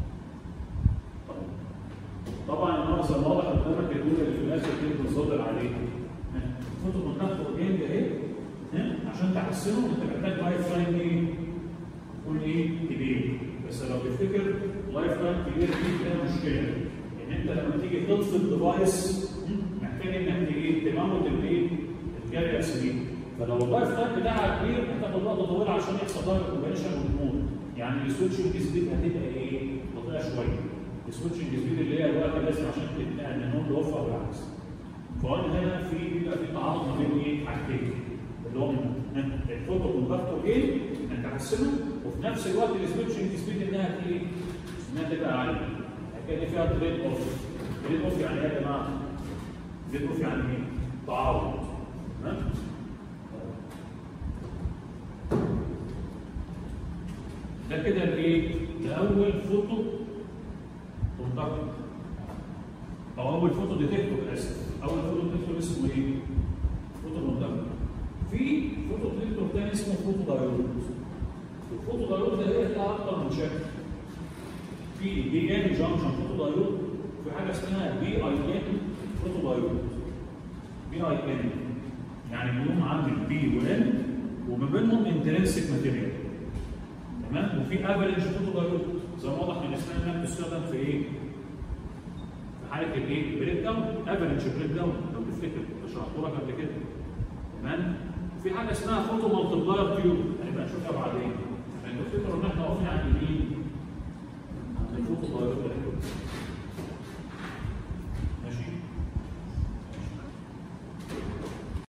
طبعا المنظر واضح قدامك الدول اللي في الاخر كده بتصدر عليه فوتو كونتاكت اورجين ده اهي عشان تحسنه انت محتاج لايف تايم ايه؟ يكون ايه؟ كبير بس لو تفتكر لايف تايم كبير دي فيها مشكله ان انت لما تيجي تطفي الديفايس محتاج انك ايه؟ تموت الايه؟ الكاريرز دي فلو اللايف تايم بتاعها كبير هتاخد وقت طويل عشان يحصل لها ريكومبينيشن وتموت يعني السويتشنج سبيد هتبقى ايه؟ بطيئه شويه السويتشنج سبيد اللي هي الوقت لازم عشان تتنقل من نود لاوف او العكس فقلنا هنا في بيبقى في تعارض ما بين ايه حاجتين اللي هو الفوتو كوندكتور جين انك تحسنه وفي نفس الوقت السويتشنج سبيد انها ايه؟ انها تبقى عاليه كان فيها تريد اوف تريد اوف يعني ايه يا جماعه؟ تريد اوف يعني ايه؟ تعارض تمام؟ ده كده الايه؟ ده اول فوتو كوندكتور او اول فوتو ديتكتور اسف اول فوتو ديتكتور اسمه ايه؟ فوتو كوندكتور في فوتو ديتكتور تاني اسمه فوتو دايود الفوتو دايود ده هي لها اكتر من شكل في بي ان جانكشن فوتو دايود في حاجه اسمها بي اي ان فوتو دايود بي اي ان يعني بيقوم عندي بي وان وما بينهم انترنسك ماتيريال تمام وفي افريج فوتو دايود زي ما واضح من اسمها انها بتستخدم في ايه؟ في حاله الايه؟ بريك داون افريج بريك داون لو تفتكر شرحته لك قبل كده تمام؟ في حاجه اسمها فوتو مالتبلاير تيوب هنبقى نشوفها بعدين يعني تفتكروا ان احنا وقفنا عند مين؟